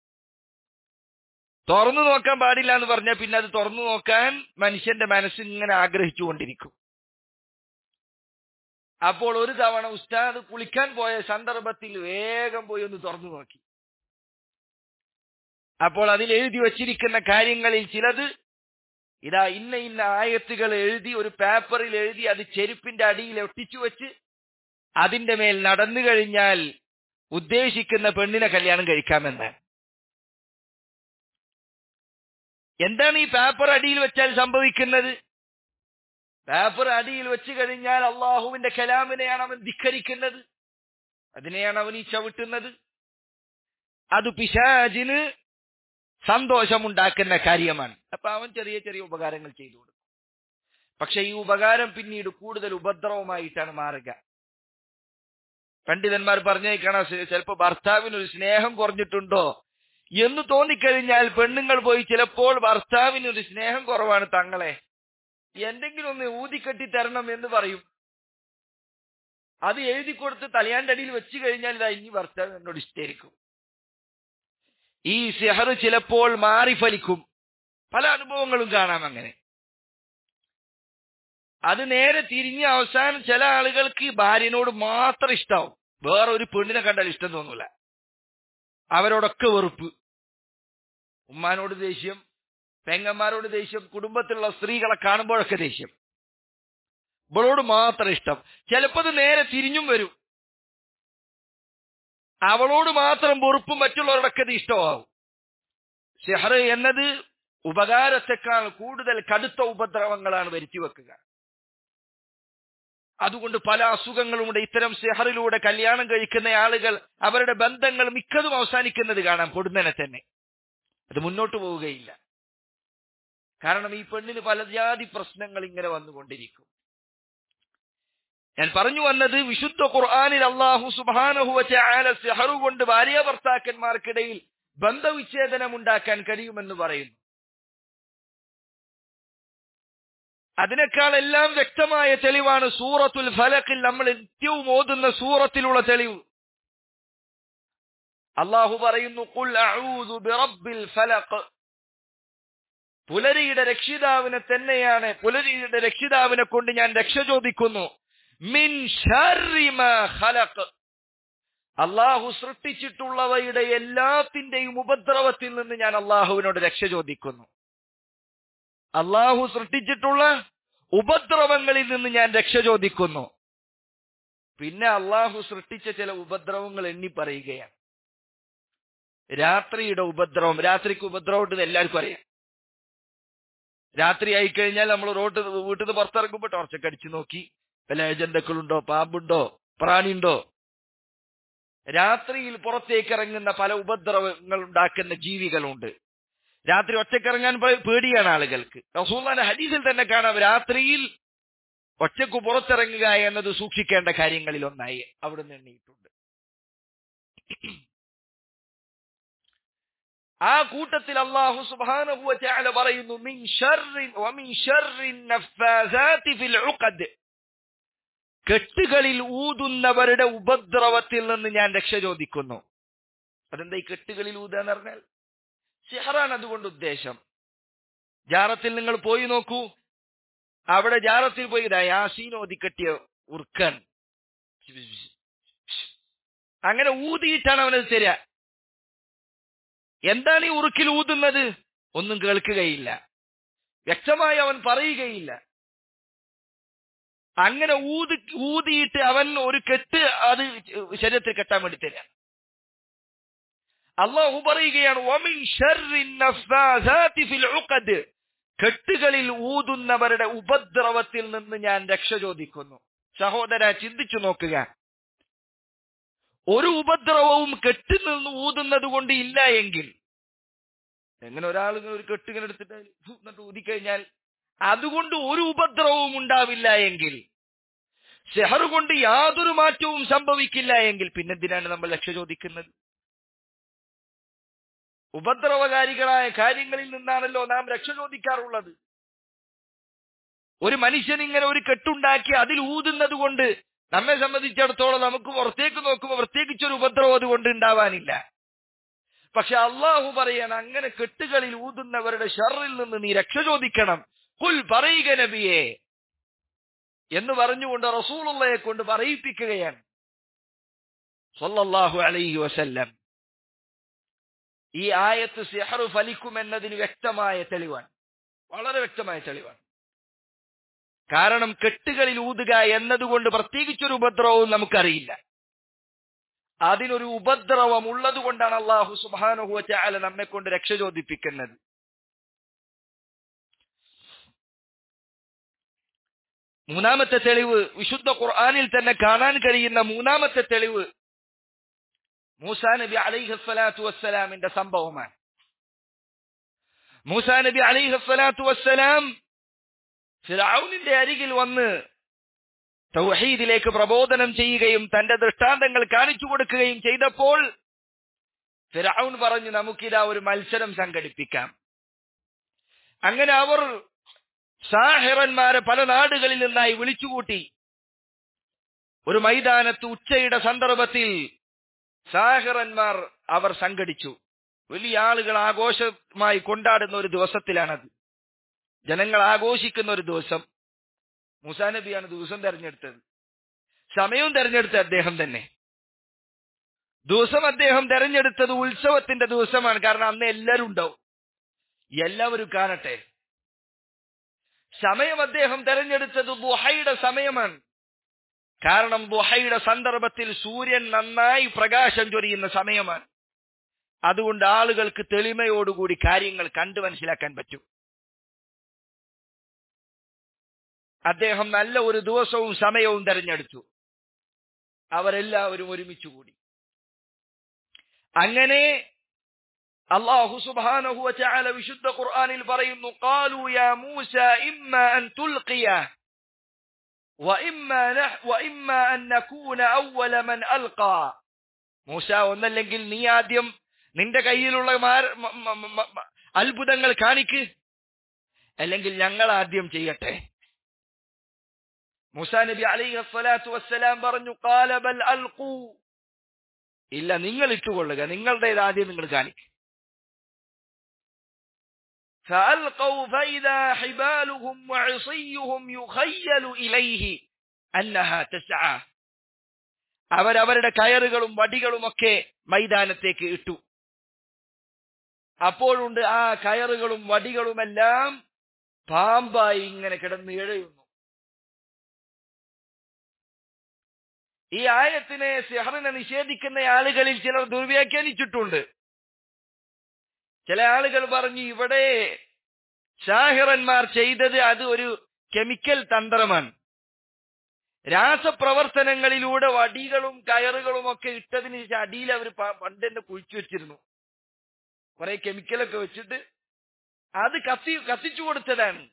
തുറന്നു നോക്കാൻ പാടില്ല എന്ന് പറഞ്ഞാൽ പിന്നെ അത് തുറന്നു നോക്കാൻ മനുഷ്യന്റെ മനസ്സിൽ ഇങ്ങനെ ആഗ്രഹിച്ചുകൊണ്ടിരിക്കും അപ്പോൾ ഒരു തവണ ഉസ്താദ് കുളിക്കാൻ പോയ സന്ദർഭത്തിൽ വേഗം പോയി ഒന്ന് തുറന്നു നോക്കി അപ്പോൾ അതിൽ എഴുതി വച്ചിരിക്കുന്ന കാര്യങ്ങളിൽ ചിലത് ഇതാ ഇന്ന ഇന്ന ആയത്തുകൾ എഴുതി ഒരു പേപ്പറിൽ എഴുതി അത് ചെരുപ്പിന്റെ അടിയിൽ ഒട്ടിച്ചു വെച്ച് അതിന്റെ മേൽ നടന്നു കഴിഞ്ഞാൽ ഉദ്ദേശിക്കുന്ന പെണ്ണിനെ കല്യാണം കഴിക്കാമെന്ന് എന്താണ് ഈ പേപ്പർ അടിയിൽ വെച്ചാൽ സംഭവിക്കുന്നത് പേപ്പർ അടിയിൽ വെച്ച് കഴിഞ്ഞാൽ അള്ളാഹുവിന്റെ കലാമിനെയാണ് അവൻ ധിക്കരിക്കുന്നത് അതിനെയാണ് അവൻ ഈ ചവിട്ടുന്നത് അത് പിശാജിന് സന്തോഷമുണ്ടാക്കുന്ന കാര്യമാണ് അപ്പൊ അവൻ ചെറിയ ചെറിയ ഉപകാരങ്ങൾ ചെയ്തു കൊടുക്കും പക്ഷെ ഈ ഉപകാരം പിന്നീട് കൂടുതൽ ഉപദ്രവമായിട്ടാണ് മാറുക പണ്ഡിതന്മാർ പറഞ്ഞേക്കണം ചിലപ്പോ ഭർത്താവിന് ഒരു സ്നേഹം കുറഞ്ഞിട്ടുണ്ടോ എന്ന് തോന്നിക്കഴിഞ്ഞാൽ പെണ്ണുങ്ങൾ പോയി ചിലപ്പോൾ ഭർത്താവിന് ഒരു സ്നേഹം കുറവാണ് തങ്ങളെ എന്തെങ്കിലും ഒന്ന് ഊതിക്കെട്ടി തരണം എന്ന് പറയും അത് എഴുതി കൊടുത്ത് തലയാന്റെ അടിയിൽ വെച്ച് കഴിഞ്ഞാൽ ഇതാ ഇനി ഭർത്താവ് എന്നോട് ഇഷ്ടമായിരിക്കും ഈ സെഹർ ചിലപ്പോൾ മാറി ഫലിക്കും പല അനുഭവങ്ങളും കാണാം അങ്ങനെ അത് നേരെ തിരിഞ്ഞ് അവസാനം ചില ആളുകൾക്ക് ഭാര്യനോട് മാത്രം ഇഷ്ടാവും വേറെ ഒരു പെണ്ണിനെ കണ്ടാൽ ഇഷ്ടം തോന്നൂല അവരോടൊക്കെ വെറുപ്പ് ഉമ്മാനോട് ദേഷ്യം പെങ്ങന്മാരോട് ദേഷ്യം കുടുംബത്തിലുള്ള സ്ത്രീകളെ കാണുമ്പോഴൊക്കെ ദേഷ്യം ഇവളോട് മാത്രം ഇഷ്ടം ചിലപ്പോ അത് നേരെ തിരിഞ്ഞും വരും അവളോട് മാത്രം വെറുപ്പും മറ്റുള്ളവരോടൊക്കെ ഇത് ഇഷ്ടമാവും ഷെഹർ എന്നത് ഉപകാരത്തെക്കാൾ കൂടുതൽ കടുത്ത ഉപദ്രവങ്ങളാണ് വരുത്തി വെക്കുക അതുകൊണ്ട് പല അസുഖങ്ങളുമുണ്ട് ഇത്തരം സെഹറിലൂടെ കല്യാണം കഴിക്കുന്ന ആളുകൾ അവരുടെ ബന്ധങ്ങൾ മിക്കതും അവസാനിക്കുന്നത് കാണാം പൊടുന്നനെ തന്നെ അത് മുന്നോട്ട് പോവുകയില്ല കാരണം ഈ പെണ്ണിന് പല ജാതി പ്രശ്നങ്ങൾ ഇങ്ങനെ വന്നുകൊണ്ടിരിക്കും ഞാൻ പറഞ്ഞു വന്നത് വിശുദ്ധ ഖുർആാനിൽ അള്ളാഹു സുബാനഹുവല സെഹറു കൊണ്ട് ഭാര്യ ഭർത്താക്കന്മാർക്കിടയിൽ ബന്ധവിച്ഛേദനം ഉണ്ടാക്കാൻ കഴിയുമെന്ന് പറയുന്നു അതിനേക്കാൾ എല്ലാം വ്യക്തമായ തെളിവാണ് സൂറത്തുൽ ഫലക്കിൽ നമ്മൾ നിത്യവും ഓതുന്ന സൂറത്തിലുള്ള തെളിവ് അള്ളാഹു പറയുന്നു "ഖുൽ അഊദു ബിറബ്ബിൽ ഫലഖ് പുലരിയുടെ രക്ഷിതാവിനെ തന്നെയാണ് പുലരിയുടെ രക്ഷിതാവിനെ കൊണ്ട് ഞാൻ രക്ഷ ചോദിക്കുന്നു മിൻ ശർരി മാ ഖലഖ് അള്ളാഹു സൃഷ്ടിച്ചിട്ടുള്ളവയുടെ എല്ലാത്തിന്റെയും ഉപദ്രവത്തിൽ നിന്ന് ഞാൻ അള്ളാഹുവിനോട് രക്ഷ ചോദിക്കുന്നു അള്ളാഹു സൃഷ്ടിച്ചിട്ടുള്ള ഉപദ്രവങ്ങളിൽ നിന്ന് ഞാൻ രക്ഷ ചോദിക്കുന്നു പിന്നെ അള്ളാഹു സൃഷ്ടിച്ച ചില ഉപദ്രവങ്ങൾ എണ്ണി പറയുകയാണ് രാത്രിയുടെ ഉപദ്രവം രാത്രിക്ക് ഉപദ്രവം ഉണ്ടെന്ന് എല്ലാവർക്കും അറിയാം രാത്രി ആയിക്കഴിഞ്ഞാൽ നമ്മൾ റോഡ് വീട്ടിൽ നിന്ന് പുറത്തിറങ്ങുമ്പോൾ ടോർച്ചൊക്കെ അടിച്ചു നോക്കി വല്ല ഏജന്റുക്കളുണ്ടോ പാമ്പുണ്ടോ പ്രാണിയുണ്ടോ രാത്രിയിൽ പുറത്തേക്ക് ഇറങ്ങുന്ന പല ഉപദ്രവങ്ങൾ ഉണ്ടാക്കുന്ന ജീവികളുണ്ട് രാത്രി ഒറ്റക്കിറങ്ങാൻ പേ- പേടിയാണ് ആളുകൾക്ക് റസൂല്ലാന്റെ ഹദീസിൽ തന്നെ കാണാം രാത്രിയിൽ ഒറ്റക്ക് പുറത്തിറങ്ങുക എന്നത് സൂക്ഷിക്കേണ്ട കാര്യങ്ങളിൽ ഒന്നായി അവിടുന്ന് എണ്ണിയിട്ടുണ്ട് ആ കൂട്ടത്തിൽ അള്ളാഹു സുബ്ഹാനഹു വ തആല പറയുന്നു മിൻ ശർറിൻ വമിൻ ശർറിൻ നഫ്ഫാസാതി ഫിൽ ഉഖദ് കെട്ടുകളിൽ ഊതുന്നവരുടെ ഉപദ്രവത്തിൽ നിന്ന് ഞാൻ രക്ഷ ചോദിക്കുന്നു അതെന്താ ഈ കെട്ടുകളിൽ ഊതുക എന്ന് പറഞ്ഞാൽ സിഹറാണ് അതുകൊണ്ട് ഉദ്ദേശം ജാറത്തിൽ നിങ്ങൾ പോയി നോക്കൂ അവിടെ ജാറത്തിൽ പോയി ഇതാ യാസീൻ ഓതിക്കെട്ടിയ ഉർക്കൻ അങ്ങനെ ഊതിയിട്ടാണ് അവനത് തരിക എന്താണ് ഈ ഉറുക്കിൽ ഊതുന്നത് ഒന്നും കേൾക്കുകയില്ല വ്യക്തമായി അവൻ പറയുകയില്ല അങ്ങനെ ഊതി ഊതിയിട്ട് അവൻ ഒരു കെട്ട് അത് ശരീരത്തിൽ കെട്ടാൻ വേണ്ടി തരാം അള്ളാഹു പറയുകയാണ് "വമിൻ ശർരി നഫ്ഫാസാതി ഫിൽ ഉഖദ്." കെട്ടുകളിൽ ഊതുന്നവരുടെ ഉപദ്രവത്തിൽ നിന്ന് ഞാൻ രക്ഷ ചോദിക്കുന്നു സഹോദര ചിന്തിച്ചു നോക്കുക ഒരു ഉപദ്രവവും കെട്ടിൽ നിന്ന് ഊതുന്നത് കൊണ്ട് ഇല്ല എങ്കിൽ എങ്ങനെ ഒരാൾ ഇങ്ങനെ ഒരു കെട്ടിങ്ങനെ എടുത്തിട്ട് അതിൽ ഫു എന്നിട്ട് ഊതിക്കഴിഞ്ഞാൽ അതുകൊണ്ട് ഒരു ഉപദ്രവവും ഉണ്ടാവില്ല എങ്കിൽ സെഹർ കൊണ്ട് യാതൊരു മാറ്റവും സംഭവിക്കില്ല എങ്കിൽ പിന്നെന്തിനാണ് നമ്മൾ രക്ഷ ചോദിക്കുന്നത് ഉപദ്രവകാരികളായ കാര്യങ്ങളിൽ നിന്നാണല്ലോ നാം രക്ഷ ചോദിക്കാറുള്ളത് ഒരു മനുഷ്യൻ ഇങ്ങനെ ഒരു കെട്ടുണ്ടാക്കി അതിൽ ഊതുന്നത് കൊണ്ട് നമ്മെ സംബന്ധിച്ചിടത്തോളം നമുക്ക് പുറത്തേക്ക് നോക്കുമ്പോൾ പ്രത്യേകിച്ചൊരു ഉപദ്രവം അതുകൊണ്ട് ഉണ്ടാവാനില്ല പക്ഷെ അള്ളാഹു പറയാണ് അങ്ങനെ കെട്ടുകളിൽ ഊതുന്നവരുടെ ഷറിൽ നിന്ന് നീ രക്ഷ ചോദിക്കണം കുൽ പറയുക നബിയെ എന്ന് പറഞ്ഞുകൊണ്ട് റസൂലുള്ളയെ കൊണ്ട് പറയിപ്പിക്കുകയാണ് സല്ലല്ലാഹു അലൈഹി വസല്ലം ഈ ആയത്ത് സിഹറു ഫലിക്കുമെന്നതിന് വ്യക്തമായ തെളിവാണ് വളരെ വ്യക്തമായ തെളിവാണ് കാരണം കെട്ടുകളിൽ ഊതുക എന്നതുകൊണ്ട് പ്രത്യേകിച്ചൊരു ഉപദ്രവവും നമുക്കറിയില്ല അതിനൊരു ഉപദ്രവം ഉള്ളത് കൊണ്ടാണ് അള്ളാഹു സുബാനുഹുവ ചാല നമ്മെ കൊണ്ട് രക്ഷ ചോദിപ്പിക്കുന്നത് മൂന്നാമത്തെ തെളിവ് വിശുദ്ധ ഖുർആാനിൽ തന്നെ കാണാൻ കഴിയുന്ന മൂന്നാമത്തെ തെളിവ് മൂസാ നബി അലിഹസ്വലാത്തു വസ്സലാമിന്റെ സംഭവമാണ് മൂസാ നബി അലിഹസ്വലാത്തു വസ്സലാം ഫിറൌനിന്റെ അരികിൽ വന്ന് തൗഹീദിലേക്ക് പ്രബോധനം ചെയ്യുകയും തന്റെ ദൃഷ്ടാന്തങ്ങൾ കാണിച്ചു കൊടുക്കുകയും ചെയ്തപ്പോൾ ഫിറൌൻ പറഞ്ഞു നമുക്കിതാ ഒരു മത്സരം സംഘടിപ്പിക്കാം അങ്ങനെ അവർ സാഹിറന്മാരെ പല നാടുകളിൽ നിന്നായി വിളിച്ചുകൂട്ടി ഒരു മൈതാനത്ത് ഉച്ചയുടെ സന്ദർഭത്തിൽ സാഹിറന്മാർ അവർ സംഘടിച്ചു വലിയ ആളുകൾ ആഘോഷമായി കൊണ്ടാടുന്ന ഒരു ദിവസത്തിലാണത് ജനങ്ങൾ ആഘോഷിക്കുന്ന ഒരു ദിവസം മുസാ നബിയാണ് ദിവസം തെരഞ്ഞെടുത്തത് സമയവും തെരഞ്ഞെടുത്ത അദ്ദേഹം തന്നെ ദിവസം അദ്ദേഹം തെരഞ്ഞെടുത്തത് ഉത്സവത്തിന്റെ ദിവസമാണ് കാരണം അന്ന് എല്ലാവരും ഉണ്ടാവും എല്ലാവരും കാണട്ടെ സമയം അദ്ദേഹം തെരഞ്ഞെടുത്തത് ദുഹയുടെ സമയമാണ് കാരണം ദുഹയുടെ സന്ദർഭത്തിൽ സൂര്യൻ നന്നായി പ്രകാശം ചൊരിയുന്ന സമയമാണ് അതുകൊണ്ട് ആളുകൾക്ക് തെളിമയോടുകൂടി കാര്യങ്ങൾ കണ്ടു മനസ്സിലാക്കാൻ പറ്റും അദ്ദേഹം നല്ല ഒരു ദിവസവും സമയവും തെരഞ്ഞെടുത്തു അവരെല്ലാവരും ഒരുമിച്ച് കൂടി അങ്ങനെ അള്ളാഹു സുബ്ഹാനഹു വതആല വിശുദ്ധ ഖുർആനിൽ പറയുന്നു ഖാലു യാ മൂസ ഇമ്മ അൻ തുൽഖിയ وإما نح وإما أن نكون أول من ألقى മൂസ ഒന്നല്ലെങ്കിൽ നീ ആദ്യം നിന്റെ കയ്യിലുള്ള അത്ഭുതങ്ങൾ കാണിക്ക് അല്ലെങ്കിൽ ഞങ്ങൾ ആദ്യം ചെയ്യട്ടെ മൂസാ നബി അലൈഹി സ്വലാത്തു വസ്സലാം പറഞ്ഞു കാലബൽ അൽഖൂ ഇല്ല നിങ്ങൾ ഇട്ടുകൊള്ളുക നിങ്ങളുടേത് ആദ്യം നിങ്ങൾ കാണിക്കുക فألقوا فإذا حبالهم وعصيهم يخيل إليه أنها تسعى അവരവരുടെ കയറുകളും വടികളുമൊക്കെ മൈതാനത്തേക്ക് ഇട്ടു അപ്പോഴുണ്ട് ആ കയറുകളും വടികളുമെല്ലാം പാമ്പായി ഇങ്ങനെ കിടന്ന് ഇഴയുന്നു ഈ ആയത്തിനെ സിഹറിനെ നിഷേധിക്കുന്ന ആളുകളിൽ ചിലർ ദുർവ്യാഖ്യാനിച്ചിട്ടുണ്ട് ചില ആളുകൾ പറഞ്ഞു ഇവിടെ ഷാഹിറന്മാർ ചെയ്തത് അത് ഒരു കെമിക്കൽ തന്ത്രമാണ് രാസപ്രവർത്തനങ്ങളിലൂടെ വടികളും കയറുകളും ഒക്കെ ഇട്ടതിന് ശേഷം അടിയിൽ അവർ പണ്ട് തന്നെ കുഴിച്ചു വെച്ചിരുന്നു കുറെ കെമിക്കലൊക്കെ വെച്ചിട്ട് അത് കത്തി കത്തിച്ചു കൊടുത്തതാണ്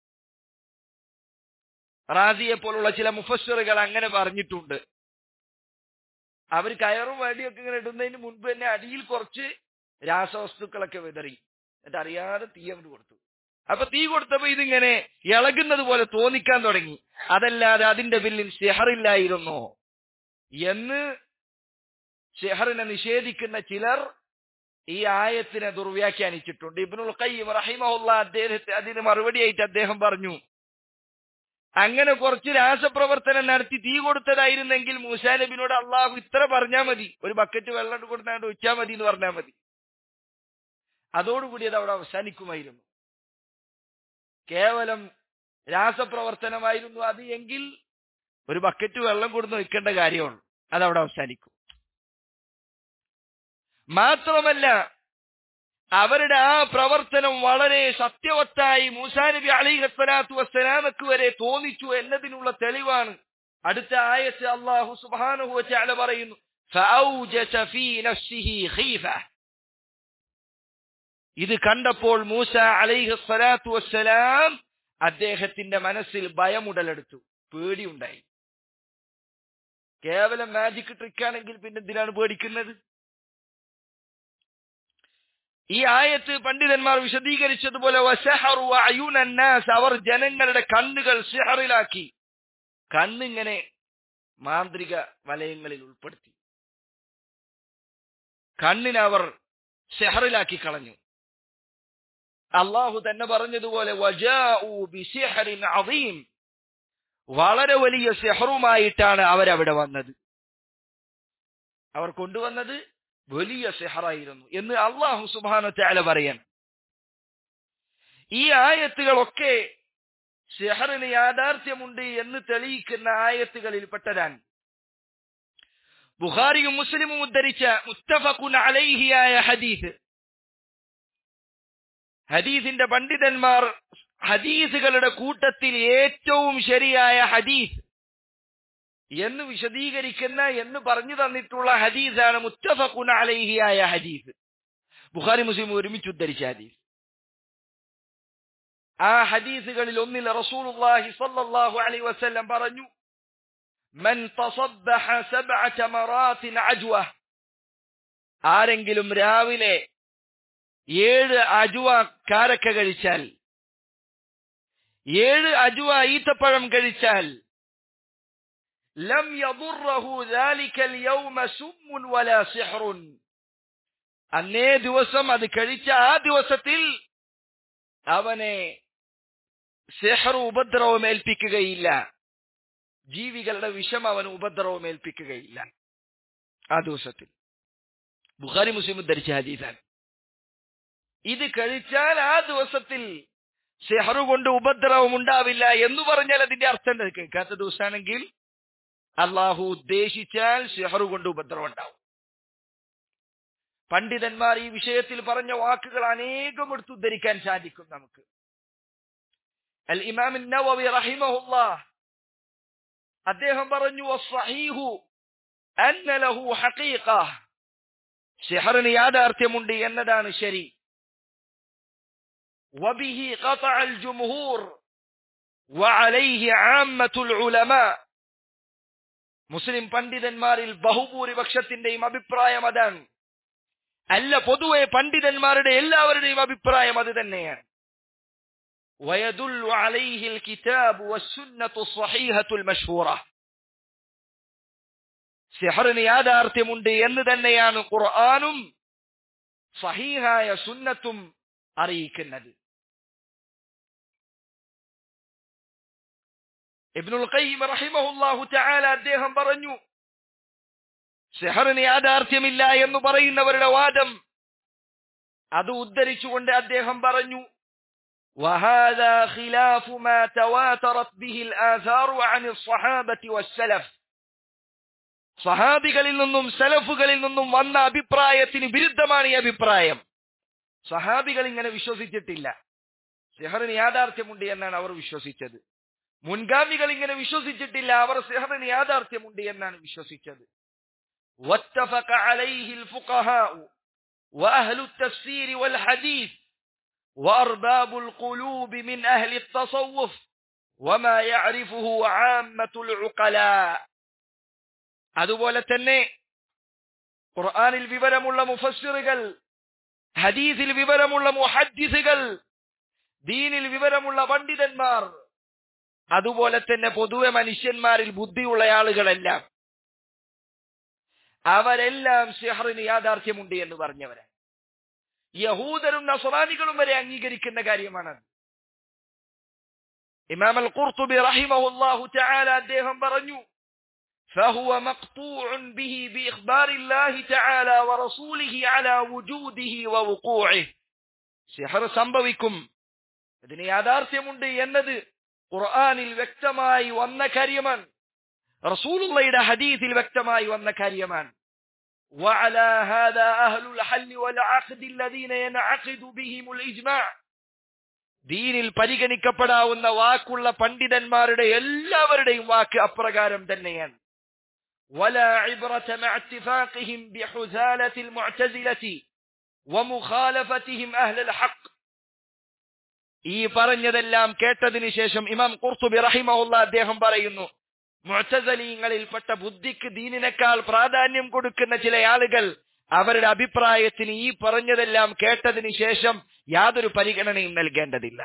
റാസിയെ പോലുള്ള ചില മുഫസ്സറുകൾ അങ്ങനെ പറഞ്ഞിട്ടുണ്ട് അവർ കയറും വടിയൊക്കെ ഇങ്ങനെ ഇടുന്നതിന് മുൻപ് തന്നെ അടിയിൽ കുറച്ച് രാസവസ്തുക്കളൊക്കെ വിതറി എന്നിട്ട് അറിയാതെ തീ അങ്ങോട്ട് കൊടുത്തു അപ്പൊ തീ കൊടുത്തപ്പോ ഇതിങ്ങനെ ഇളകുന്നത് പോലെ തോന്നിക്കാൻ തുടങ്ങി അതല്ലാതെ അതിന്റെ പിന്നിൽ ഷെഹറില്ലായിരുന്നോ എന്ന് ഷെഹറിനെ നിഷേധിക്കുന്ന ചിലർ ഈ ആയത്തിനെ ദുർവ്യാഖ്യാനിച്ചിട്ടുണ്ട് ഇബ്നുൽ ഖയ്യിം റഹിമഹുല്ല അദ്ദേഹത്തെ അതിന് മറുപടിയായിട്ട് അദ്ദേഹം പറഞ്ഞു അങ്ങനെ കുറച്ച് രാസപ്രവർത്തനം നടത്തി തീ കൊടുത്തതായിരുന്നെങ്കിൽ മൂസാ നബിനോട് അള്ളാഹു ഇത്ര പറഞ്ഞാൽ മതി ഒരു ബക്കറ്റ് വെള്ളം കൊടുത്താണ്ട് വെച്ചാൽ മതി എന്ന് പറഞ്ഞാൽ മതി അതോടുകൂടി അത് അവിടെ അവസാനിക്കുമായിരുന്നു കേവലം രാസപ്രവർത്തനമായിരുന്നു അത് എങ്കിൽ ഒരു ബക്കറ്റ് വെള്ളം കൊടുത്ത് വെക്കേണ്ട കാര്യമാണ് അതവിടെ അവസാനിക്കും മാത്രമല്ല അവരുടെ ആ പ്രവർത്തനം വളരെ സത്യവത്തായി മൂസാ നബി അലൈഹി സ്വലാത്തു വസ്സലാമക്ക് വരെ തോന്നിച്ചു എന്നതിനുള്ള തെളിവാണ് അടുത്ത ആയത്ത് അള്ളാഹു സുബ്ഹാനഹു വതആല പറയുന്നു فأوجس في نفسه خيفة ഇത് കണ്ടപ്പോൾ മൂസ അലൈഹി സ്വലാത്തു വസ്സലാം അദ്ദേഹത്തിന്റെ മനസ്സിൽ ഭയമുടലെടുത്തു പേടിയുണ്ടായി കേവലം മാജിക് ട്രിക്കാണെങ്കിൽ പിന്നെ എന്തിനാണ് പേടിക്കുന്നത് ഈ ആയത്ത് പണ്ഡിതന്മാർ വിശദീകരിച്ചതുപോലെ വസഹറു അയുനന്നാസ് അവർ ജനങ്ങളുടെ കണ്ണുകൾ സിഹറിലാക്കി കണ്ണിങ്ങനെ മാന്ത്രിക വലയങ്ങളിൽ ഉൾപ്പെടുത്തി കണ്ണിനെ അവർ സെഹറിലാക്കി കളഞ്ഞു അള്ളാഹു തന്നെ പറഞ്ഞതുപോലെ വജാഉ ബിസിഹ്റിൻ അദീം വളരെ വലിയ സെഹറുമായിട്ടാണ് അവരവിടെ വന്നത് അവർ കൊണ്ടുവന്നത് വലിയ സെഹറായിരുന്നു എന്ന് അള്ളാഹു സുബാന ചാല പറയാൻ ഈ ആയത്തുകളൊക്കെ സെഹറിന് യാഥാർത്ഥ്യമുണ്ട് എന്ന് തെളിയിക്കുന്ന ആയത്തുകളിൽ പെട്ടതാണ് ബുഖാരിയും മുസ്ലിമും ഉദ്ധരിച്ച മുത്തഫഖുൻ അലൈഹിയായ ഹദീസ് ഹദീസിന്റെ പണ്ഡിതന്മാർ ഹദീസുകളുടെ കൂട്ടത്തിൽ ഏറ്റവും ശരിയായ ഹദീസ് എന്ന് വിശദീകരിക്കുന്ന എന്ന് പറഞ്ഞു തന്നിട്ടുള്ള ഹദീസാണ് മുത്തഫഖുൻ അലൈഹിയായ ഹദീസ് ബുഖാരി മുസ്ലിം ഒരുമിച്ച് ഉദ്ധരിച്ച ഹദീസ് ആ ഹദീസുകളിൽ ഒന്നിൽ റസൂലുള്ളാഹി സ്വല്ലല്ലാഹു അലൈഹി വസല്ലം പറഞ്ഞു മൻ തസബ്ബഹ സബ്അ തമറാത്തിൻ അജ്വ ആരെങ്കിലും രാവിലെ ഏഴ് അജുവ കാരക്ക കഴിച്ചാൽ ഏഴ് അജുവ ഈത്തപ്പഴം കഴിച്ചാൽ ലം യദുറഹു ذلك اليوم سم ولا سحر അന്നേ ദിവസം അത് കഴിച്ച ആ ദിവസത്തിൽ അവനെ സെഹർ ഉപദ്രവം ഏൽപ്പിക്കുകയില്ല ജീവികളുടെ വിഷം അവന് ഉപദ്രവം ഏൽപ്പിക്കുകയില്ല ആ ദിവസത്തിൽ ബുഖാരി മുസ്ലിം ധരിച്ച ഹദീസാണ് ഇത് കഴിച്ചാൽ ആ ദിവസത്തിൽ സെഹറു കൊണ്ട് ഉപദ്രവം ഉണ്ടാവില്ല എന്ന് പറഞ്ഞാൽ അതിന്റെ അർത്ഥം എന്താ? കേൾക്കാത്ത ദിവസമാണെങ്കിൽ അള്ളാഹു ഉദ്ദേശിച്ചാൽ സെഹറു കൊണ്ട് ഉപദ്രവം ഉണ്ടാവും പണ്ഡിതന്മാർ ഈ വിഷയത്തിൽ പറഞ്ഞ വാക്കുകൾ അനേകം എടുത്ത് ഉദ്ധരിക്കാൻ സാധിക്കും നമുക്ക് അൽ ഇമാം നവവി റഹിമഹുല്ലാഹ് അദ്ദേഹം പറഞ്ഞു "വസ്സഹീഹു അന്ന ലഹു ഹഖീഖ സിഹറിന് യാഥാർത്ഥ്യമുണ്ട് എന്നതാണ് ശരി وبه قطع الجمهور وعليه عامة العلماء മുസ്ലിം പണ്ഡിതന്മാരിൽ ബഹുഭൂരിപക്ഷത്തിന്റെയും അഭിപ്രായം അതാണ് അല്ല പൊതുവെ പണ്ഡിതന്മാരുടെ എല്ലാവരുടെയും അഭിപ്രായം അത് തന്നെയാണ് ويدل عليه الكتاب والسنة الصحيحة المشهورة സിഹറിന് യാഥാർത്ഥ്യമുണ്ട് എന്ന് തന്നെയാണ് ഖുർആാനും സഹീഹായ സുന്നത്തും അറിയിക്കുന്നത് ഇബ്നുൽ ഖയ്യിം റഹിമഹുല്ലാഹു തആല അദ്ദേഹം പറഞ്ഞു സിഹറിന് യാഥാർത്ഥ്യമില്ല എന്ന് പറയുന്നവരുടെ വാദം അത് ഉദ്ധരിച്ചുകൊണ്ട് അദ്ദേഹം പറഞ്ഞു وهذا خلاف ما تواترت به الآثار عن الصحابة والسلف സഹാബികളിൽ നിന്നും സലഫുകളിൽ നിന്നും വന്ന അഭിപ്രായത്തിന് വിരുദ്ധമാണ് ഈ അഭിപ്രായം സഹാബികൾ ഇങ്ങനെ വിശ്വസിച്ചിട്ടില്ല സെഹറിന് യാഥാർത്ഥ്യമുണ്ട് എന്നാണ് അവർ വിശ്വസിച്ചത് മുൻഗാമികൾ ഇങ്ങനെ വിശ്വസിച്ചിട്ടില്ല അവർ സെഹറിന് യാഥാർത്ഥ്യമുണ്ട് എന്നാണ് വിശ്വസിച്ചത് واتفق عليه الفقهاء وأهل التفسير والحديث وأرباب القلوب من أهل التصوف وما يعرفه عامة العقلاء അതുപോലെ തന്നെ ഖുർആനിൽ വിവരമുള്ള മുഫസ്സിറുകൾ ഹദീസിൽ വിവരമുള്ള മുഹദ്ദിസുകൾ ദീനിൽ വിവരമുള്ള പണ്ഡിതന്മാർ അതുപോലെ തന്നെ പൊതുവെ മനുഷ്യന്മാരിൽ ബുദ്ധിയുള്ള ആളുകളെല്ലാം അവരെല്ലാം സിഹറിന് യാഥാർത്ഥ്യമുണ്ട് എന്ന് പറഞ്ഞവരാണ് യഹൂദരും നസ്രാനികളും വരെ അംഗീകരിക്കുന്ന കാര്യമാണത് ഇമാം അൽ ഖുർത്തുബി റഹിമഹുല്ലാഹു തആല അദ്ദേഹം പറഞ്ഞു فهو مقطوع به بإخبار الله تعالى ورسوله على وجوده ووقوعه സിഹർ സംഭവിക്കും ഇതിന് യാഥാർത്ഥ്യമുണ്ട് എന്നത് ഖുർആനിൽ വ്യക്തമായി വന്ന കാര്യമാണ് റസൂലുള്ളയുടെ ഹദീസിൽ വ്യക്തമായി വന്ന കാര്യമാണ് وعلى هذا أهل الحل والعقد الذين ينعقد بهم الإجماع ദീനിൽ പരിഗണിക്കപ്പെടാവുന്ന വാക്കുള്ള പണ്ഡിതന്മാരുടെ എല്ലാവരുടെയും വാക്ക് അപ്രകാരം തന്നെയാണ് ولا عبرة مع اتفاقهم بحزالة المعتزلة ومخالفتهم أهل الحق ഈ പറഞ്ഞതെല്ലാം കേട്ടതിന് ശേഷം ഇമാം ഖുർത്തുബി റഹിമഹുല്ല അദ്ദേഹം പറയുന്നു മുഴത്തസലീങ്ങളിൽപ്പെട്ട ബുദ്ധിക്ക് ദീനിനേക്കാൾ പ്രാധാന്യം കൊടുക്കുന്ന ചില ആളുകൾ അവരുടെ അഭിപ്രായത്തിന് ഈ പറഞ്ഞതെല്ലാം കേട്ടതിന് ശേഷം യാതൊരു പരിഗണനയും നൽകേണ്ടതില്ല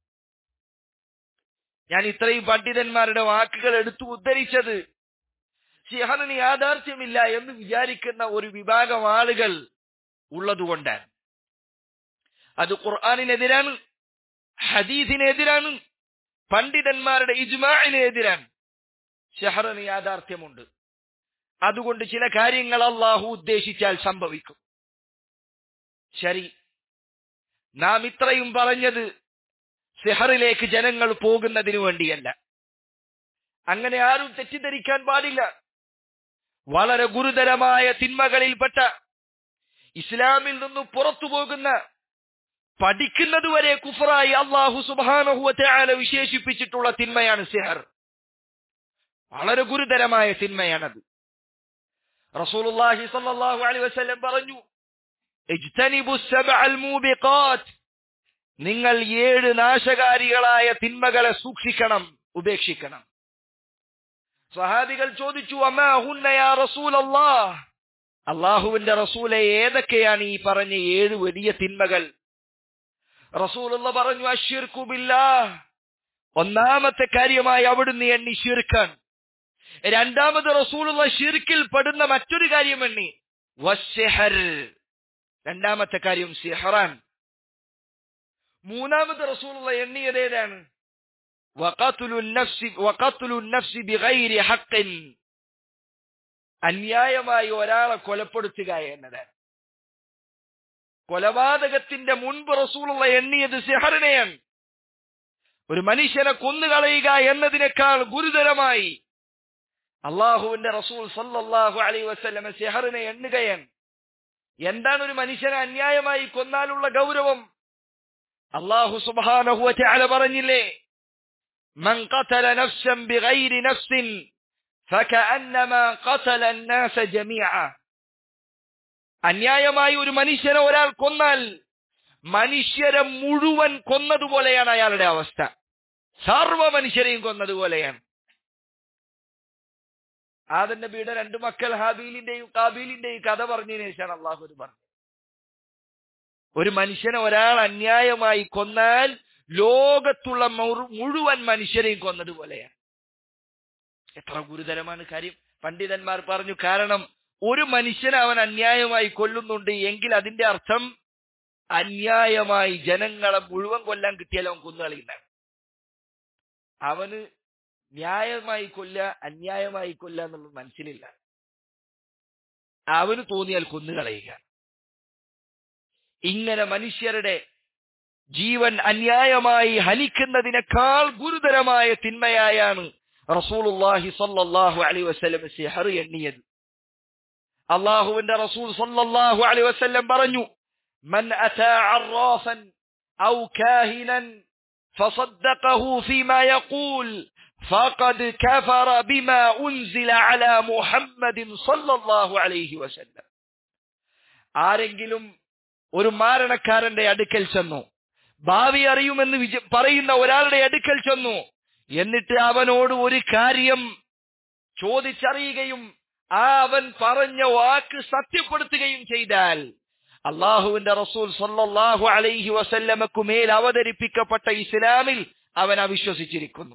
ഞാൻ ഇത്രയും പണ്ഡിതന്മാരുടെ വാക്കുകൾ എടുത്തു ഉദ്ധരിച്ചത് സിഹറിന് യാഥാർത്ഥ്യമില്ല എന്ന് വിചാരിക്കുന്ന ഒരു വിഭാഗം ആളുകൾ ഉള്ളതുകൊണ്ടാണ് അത് ഖുർആാനിനെതിരാണ് ഹദീസിനെതിരാണ് പണ്ഡിതന്മാരുടെ ഇജ്മാഇനെതിരാണ് ഷെഹറിന് യാഥാർത്ഥ്യമുണ്ട് അതുകൊണ്ട് ചില കാര്യങ്ങൾ അള്ളാഹു ഉദ്ദേശിച്ചാൽ സംഭവിക്കും ശരി നാം ഇത്രയും പറഞ്ഞത് സെഹറിലേക്ക് ജനങ്ങൾ പോകുന്നതിനു വേണ്ടിയല്ല അങ്ങനെ ആരും തെറ്റിദ്ധരിക്കാൻ പാടില്ല വളരെ ഗുരുതരമായ തിന്മകളിൽപ്പെട്ട ഇസ്ലാമിൽ നിന്നും പുറത്തു പോകുന്ന പഠിക്കുന്നത് വരെ കുഫറായി അള്ളാഹു സുബാനഹുവത്തെ വിശേഷിപ്പിച്ചിട്ടുള്ള തിന്മയാണ് സെഹർ വളരെ ഗുരുതരമായ തിന്മയാണത് റസൂലുള്ളാഹി സ്വല്ലല്ലാഹു അലൈഹി വസല്ലം പറഞ്ഞു ഇജ്തനിബു സബ്അൽ മൂബിഖാത്ത് നിങ്ങൾ ഏഴ് നാശകാരികളായ തിന്മകളെ സൂക്ഷിക്കണം ഉപേക്ഷിക്കണം സ്വഹാബികൾ ചോദിച്ചു അമാഹുന്ന യാ റസൂലല്ലാഹ് അള്ളാഹുവിന്റെ റസൂലെ ഏതൊക്കെയാണ് ഈ പറഞ്ഞ ഏഴ് വലിയ തിന്മകൾ റസൂലുള്ള പറഞ്ഞു അഷിർക്കു ബില്ലാഹ് ഒന്നാമത്തെ കാര്യമായി അവിടുന്ന് എണ്ണി ഷിർക്കാൻ രണ്ടാമത് റസൂലുള്ള ഷിർക്കിൽ പെടുന്ന മറ്റൊരു കാര്യം എണ്ണി വസ്സെഹർ രണ്ടാമത്തെ കാര്യം സിഹറാൻ മൂന്നാമത് റസൂലുള്ള എണ്ണിയത് ഏതാണ് അന്യായമായി ഒരാളെ കൊലപ്പെടുത്തുക എന്നതാണ് കൊലപാതകത്തിന്റെ മുൻപ് റസൂലുള്ള എണ്ണിയത് സിഹറിനെയാണ് ഒരു മനുഷ്യനെ കൊന്നുകളയുക എന്നതിനേക്കാൾ ഗുരുതരമായി അള്ളാഹുവിന്റെ റസൂൽ സല്ലല്ലാഹു അലൈഹി വസല്ലമ സിഹറിനെ എണ്ണുകയാണ് എന്താണ് ഒരു മനുഷ്യനെ അന്യായമായി കൊന്നാലുള്ള ഗൗരവം അള്ളാഹു സുബ്ഹാനഹു വതആല പറഞ്ഞില്ലേ من قتل نفسا بغير نفس فكأنما قتل الناس جميعا അന്യായമായി ഒരു മനുഷ്യനെ ഒരാൾ കൊന്നാൽ മനുഷ്യരെ മുഴുവൻ കൊന്നതുപോലെയാണ് അയാളുടെ അവസ്ഥ സർവ മനുഷ്യരെയും കൊന്നതുപോലെയാണ് ആദൻ നബിയുടെ രണ്ട് മക്കൾ ഹാബീലിന്റെയും കാബീലിന്റെയും കഥ പറഞ്ഞതിന് ശേഷമാണ് അള്ളാഹു ഒരു പറഞ്ഞത് ഒരു മനുഷ്യനെ ഒരാൾ അന്യായമായി കൊന്നാൽ ലോകത്തുള്ള മുഴുവൻ മനുഷ്യരെയും കൊന്നതുപോലെയാണ് എത്ര ഗുരുതരമാണ് കാര്യം പണ്ഡിതന്മാർ പറഞ്ഞു കാരണം ഒരു മനുഷ്യനെ അവൻ അന്യായമായി കൊല്ലുന്നുണ്ട് എങ്കിൽ അതിന്റെ അർത്ഥം അന്യായമായി ജനങ്ങളെ മുഴുവൻ കൊല്ലാൻ കിട്ടിയാൽ അവൻ കൊന്നുകളയുന്നതാണ് അവന് ന്യായമായി കൊല്ല അന്യായമായി കൊല്ല എന്നുള്ളത് മനസ്സിലില്ല അവന് തോന്നിയാൽ കൊന്നുകളയുക ഇങ്ങനെ മനുഷ്യരുടെ ജീവൻ അന്യായമായി ഹനിക്കുന്നതിനേക്കാൾ ഗുരുതരമായ തിന്മയായാണ് റസൂലുള്ളാഹി സല്ലല്ലാഹു അലൈഹി വസല്ലം സിഹർ എണ്ണിയത് അള്ളാഹുവിന്റെ റസൂൽ സല്ലല്ലാഹു അലൈഹി വസല്ലം പറഞ്ഞു മൻ അതാ അറാഫൻ ഔ കാഹിനൻ فصدقه فيما يقول فقد كفر بما أنزل على محمد صلى الله عليه وسلم ആരെങ്കിലും ഒരു മാരണക്കാരന്റെ അടുക്കൽ ചെന്നു ഭാവി അറിയുമെന്ന് വിച പറയുന്ന ഒരാളുടെ അടുക്കൽ ചെന്നു എന്നിട്ട് അവനോട് ഒരു കാര്യം ചോദിച്ചറിയുകയും ആ അവൻ പറഞ്ഞ വാക്ക് സത്യപ്പെടുത്തുകയും ചെയ്താൽ അള്ളാഹുവിന്റെ റസൂൽ സല്ലല്ലാഹു അലൈഹി വസല്ലമക്കു മേൽ അവതരിപ്പിക്കപ്പെട്ട ഇസ്ലാമിൽ അവൻ അവിശ്വസിച്ചിരിക്കുന്നു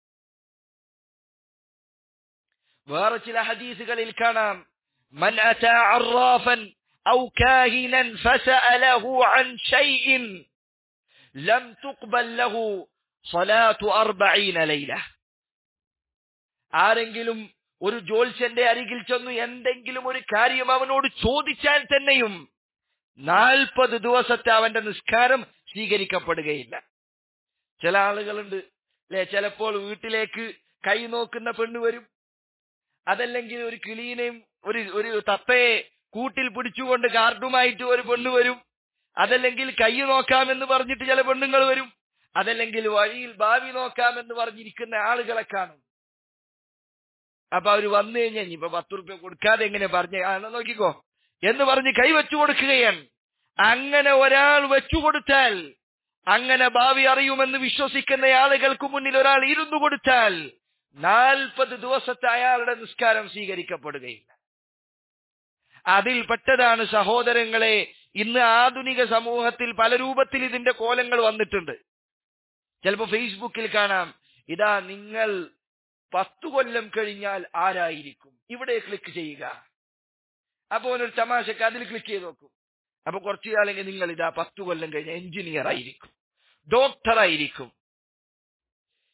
വേറെ ചില ഹദീസുകളിൽ കാണാം മൻ അതാ അറാഫൻ ഔ കാഹിനൻ ഫസഅലഹു അൻ ഷൈഇൻ ലം തുഖ്ബൽ ലഹു സ്വലാത്തു അർബഈന ലൈല ആരെങ്കിലും ഒരു ജോത്സ്യന്റെ അരികിൽ ചെന്നു എന്തെങ്കിലും ഒരു കാര്യം അവനോട് ചോദിച്ചാൽ തന്നെയും നാൽപ്പത് ദിവസത്തെ അവന്റെ നിസ്കാരം സ്വീകരിക്കപ്പെടുകയില്ല ചില ആളുകളുണ്ട് അല്ലെ ചിലപ്പോൾ വീട്ടിലേക്ക് കൈ നോക്കുന്ന പെണ്ണ് വരും അതല്ലെങ്കിൽ ഒരു കിളീനെയും ഒരു ഒരു തത്തയെ കൂട്ടിൽ പിടിച്ചുകൊണ്ട് കാർഡുമായിട്ട് ഒരു പെണ്ണ് വരും അതല്ലെങ്കിൽ കൈ നോക്കാമെന്ന് പറഞ്ഞിട്ട് ചില പെണ്ണുങ്ങൾ വരും അതല്ലെങ്കിൽ വഴിയിൽ ഭാവി നോക്കാമെന്ന് പറഞ്ഞിരിക്കുന്ന ആളുകളെ കാണും അപ്പൊ അവര് വന്നു കഴിഞ്ഞാൽ ഇനിയിപ്പോ പത്ത് റുപ്യ കൊടുക്കാതെ എങ്ങനെ പറഞ്ഞ ആ എന്നാ നോക്കിക്കോ എന്ന് പറഞ്ഞ് കൈവച്ചു കൊടുക്കുകയാണ് അങ്ങനെ ഒരാൾ വെച്ചു കൊടുത്താൽ അങ്ങനെ ഭാവി അറിയുമെന്ന് വിശ്വസിക്കുന്ന ആളുകൾക്ക് മുന്നിൽ ഒരാൾ ഇരുന്നു കൊടുത്താൽ നാൽപ്പത് ദിവസത്തെ അയാളുടെ നിസ്കാരം സ്വീകരിക്കപ്പെടുകയില്ല അതിൽ പെട്ടതാണ് സഹോദരങ്ങളെ ഇന്ന് ആധുനിക സമൂഹത്തിൽ പല രൂപത്തിൽ ഇതിന്റെ കോലങ്ങൾ വന്നിട്ടുണ്ട് ചിലപ്പോ ഫേസ്ബുക്കിൽ കാണാം ഇതാ നിങ്ങൾ പത്തു കൊല്ലം കഴിഞ്ഞാൽ ആരായിരിക്കും ഇവിടെ ക്ലിക്ക് ചെയ്യുക അപ്പൊ ഒരു തമാശക്ക് അതിൽ ക്ലിക്ക് ചെയ്ത് നോക്കും അപ്പൊ കുറച്ചു കാലെങ്കിൽ നിങ്ങൾ ഇതാ പത്തു കൊല്ലം കഴിഞ്ഞ എഞ്ചിനീയർ ആയിരിക്കും ഡോക്ടർ ആയിരിക്കും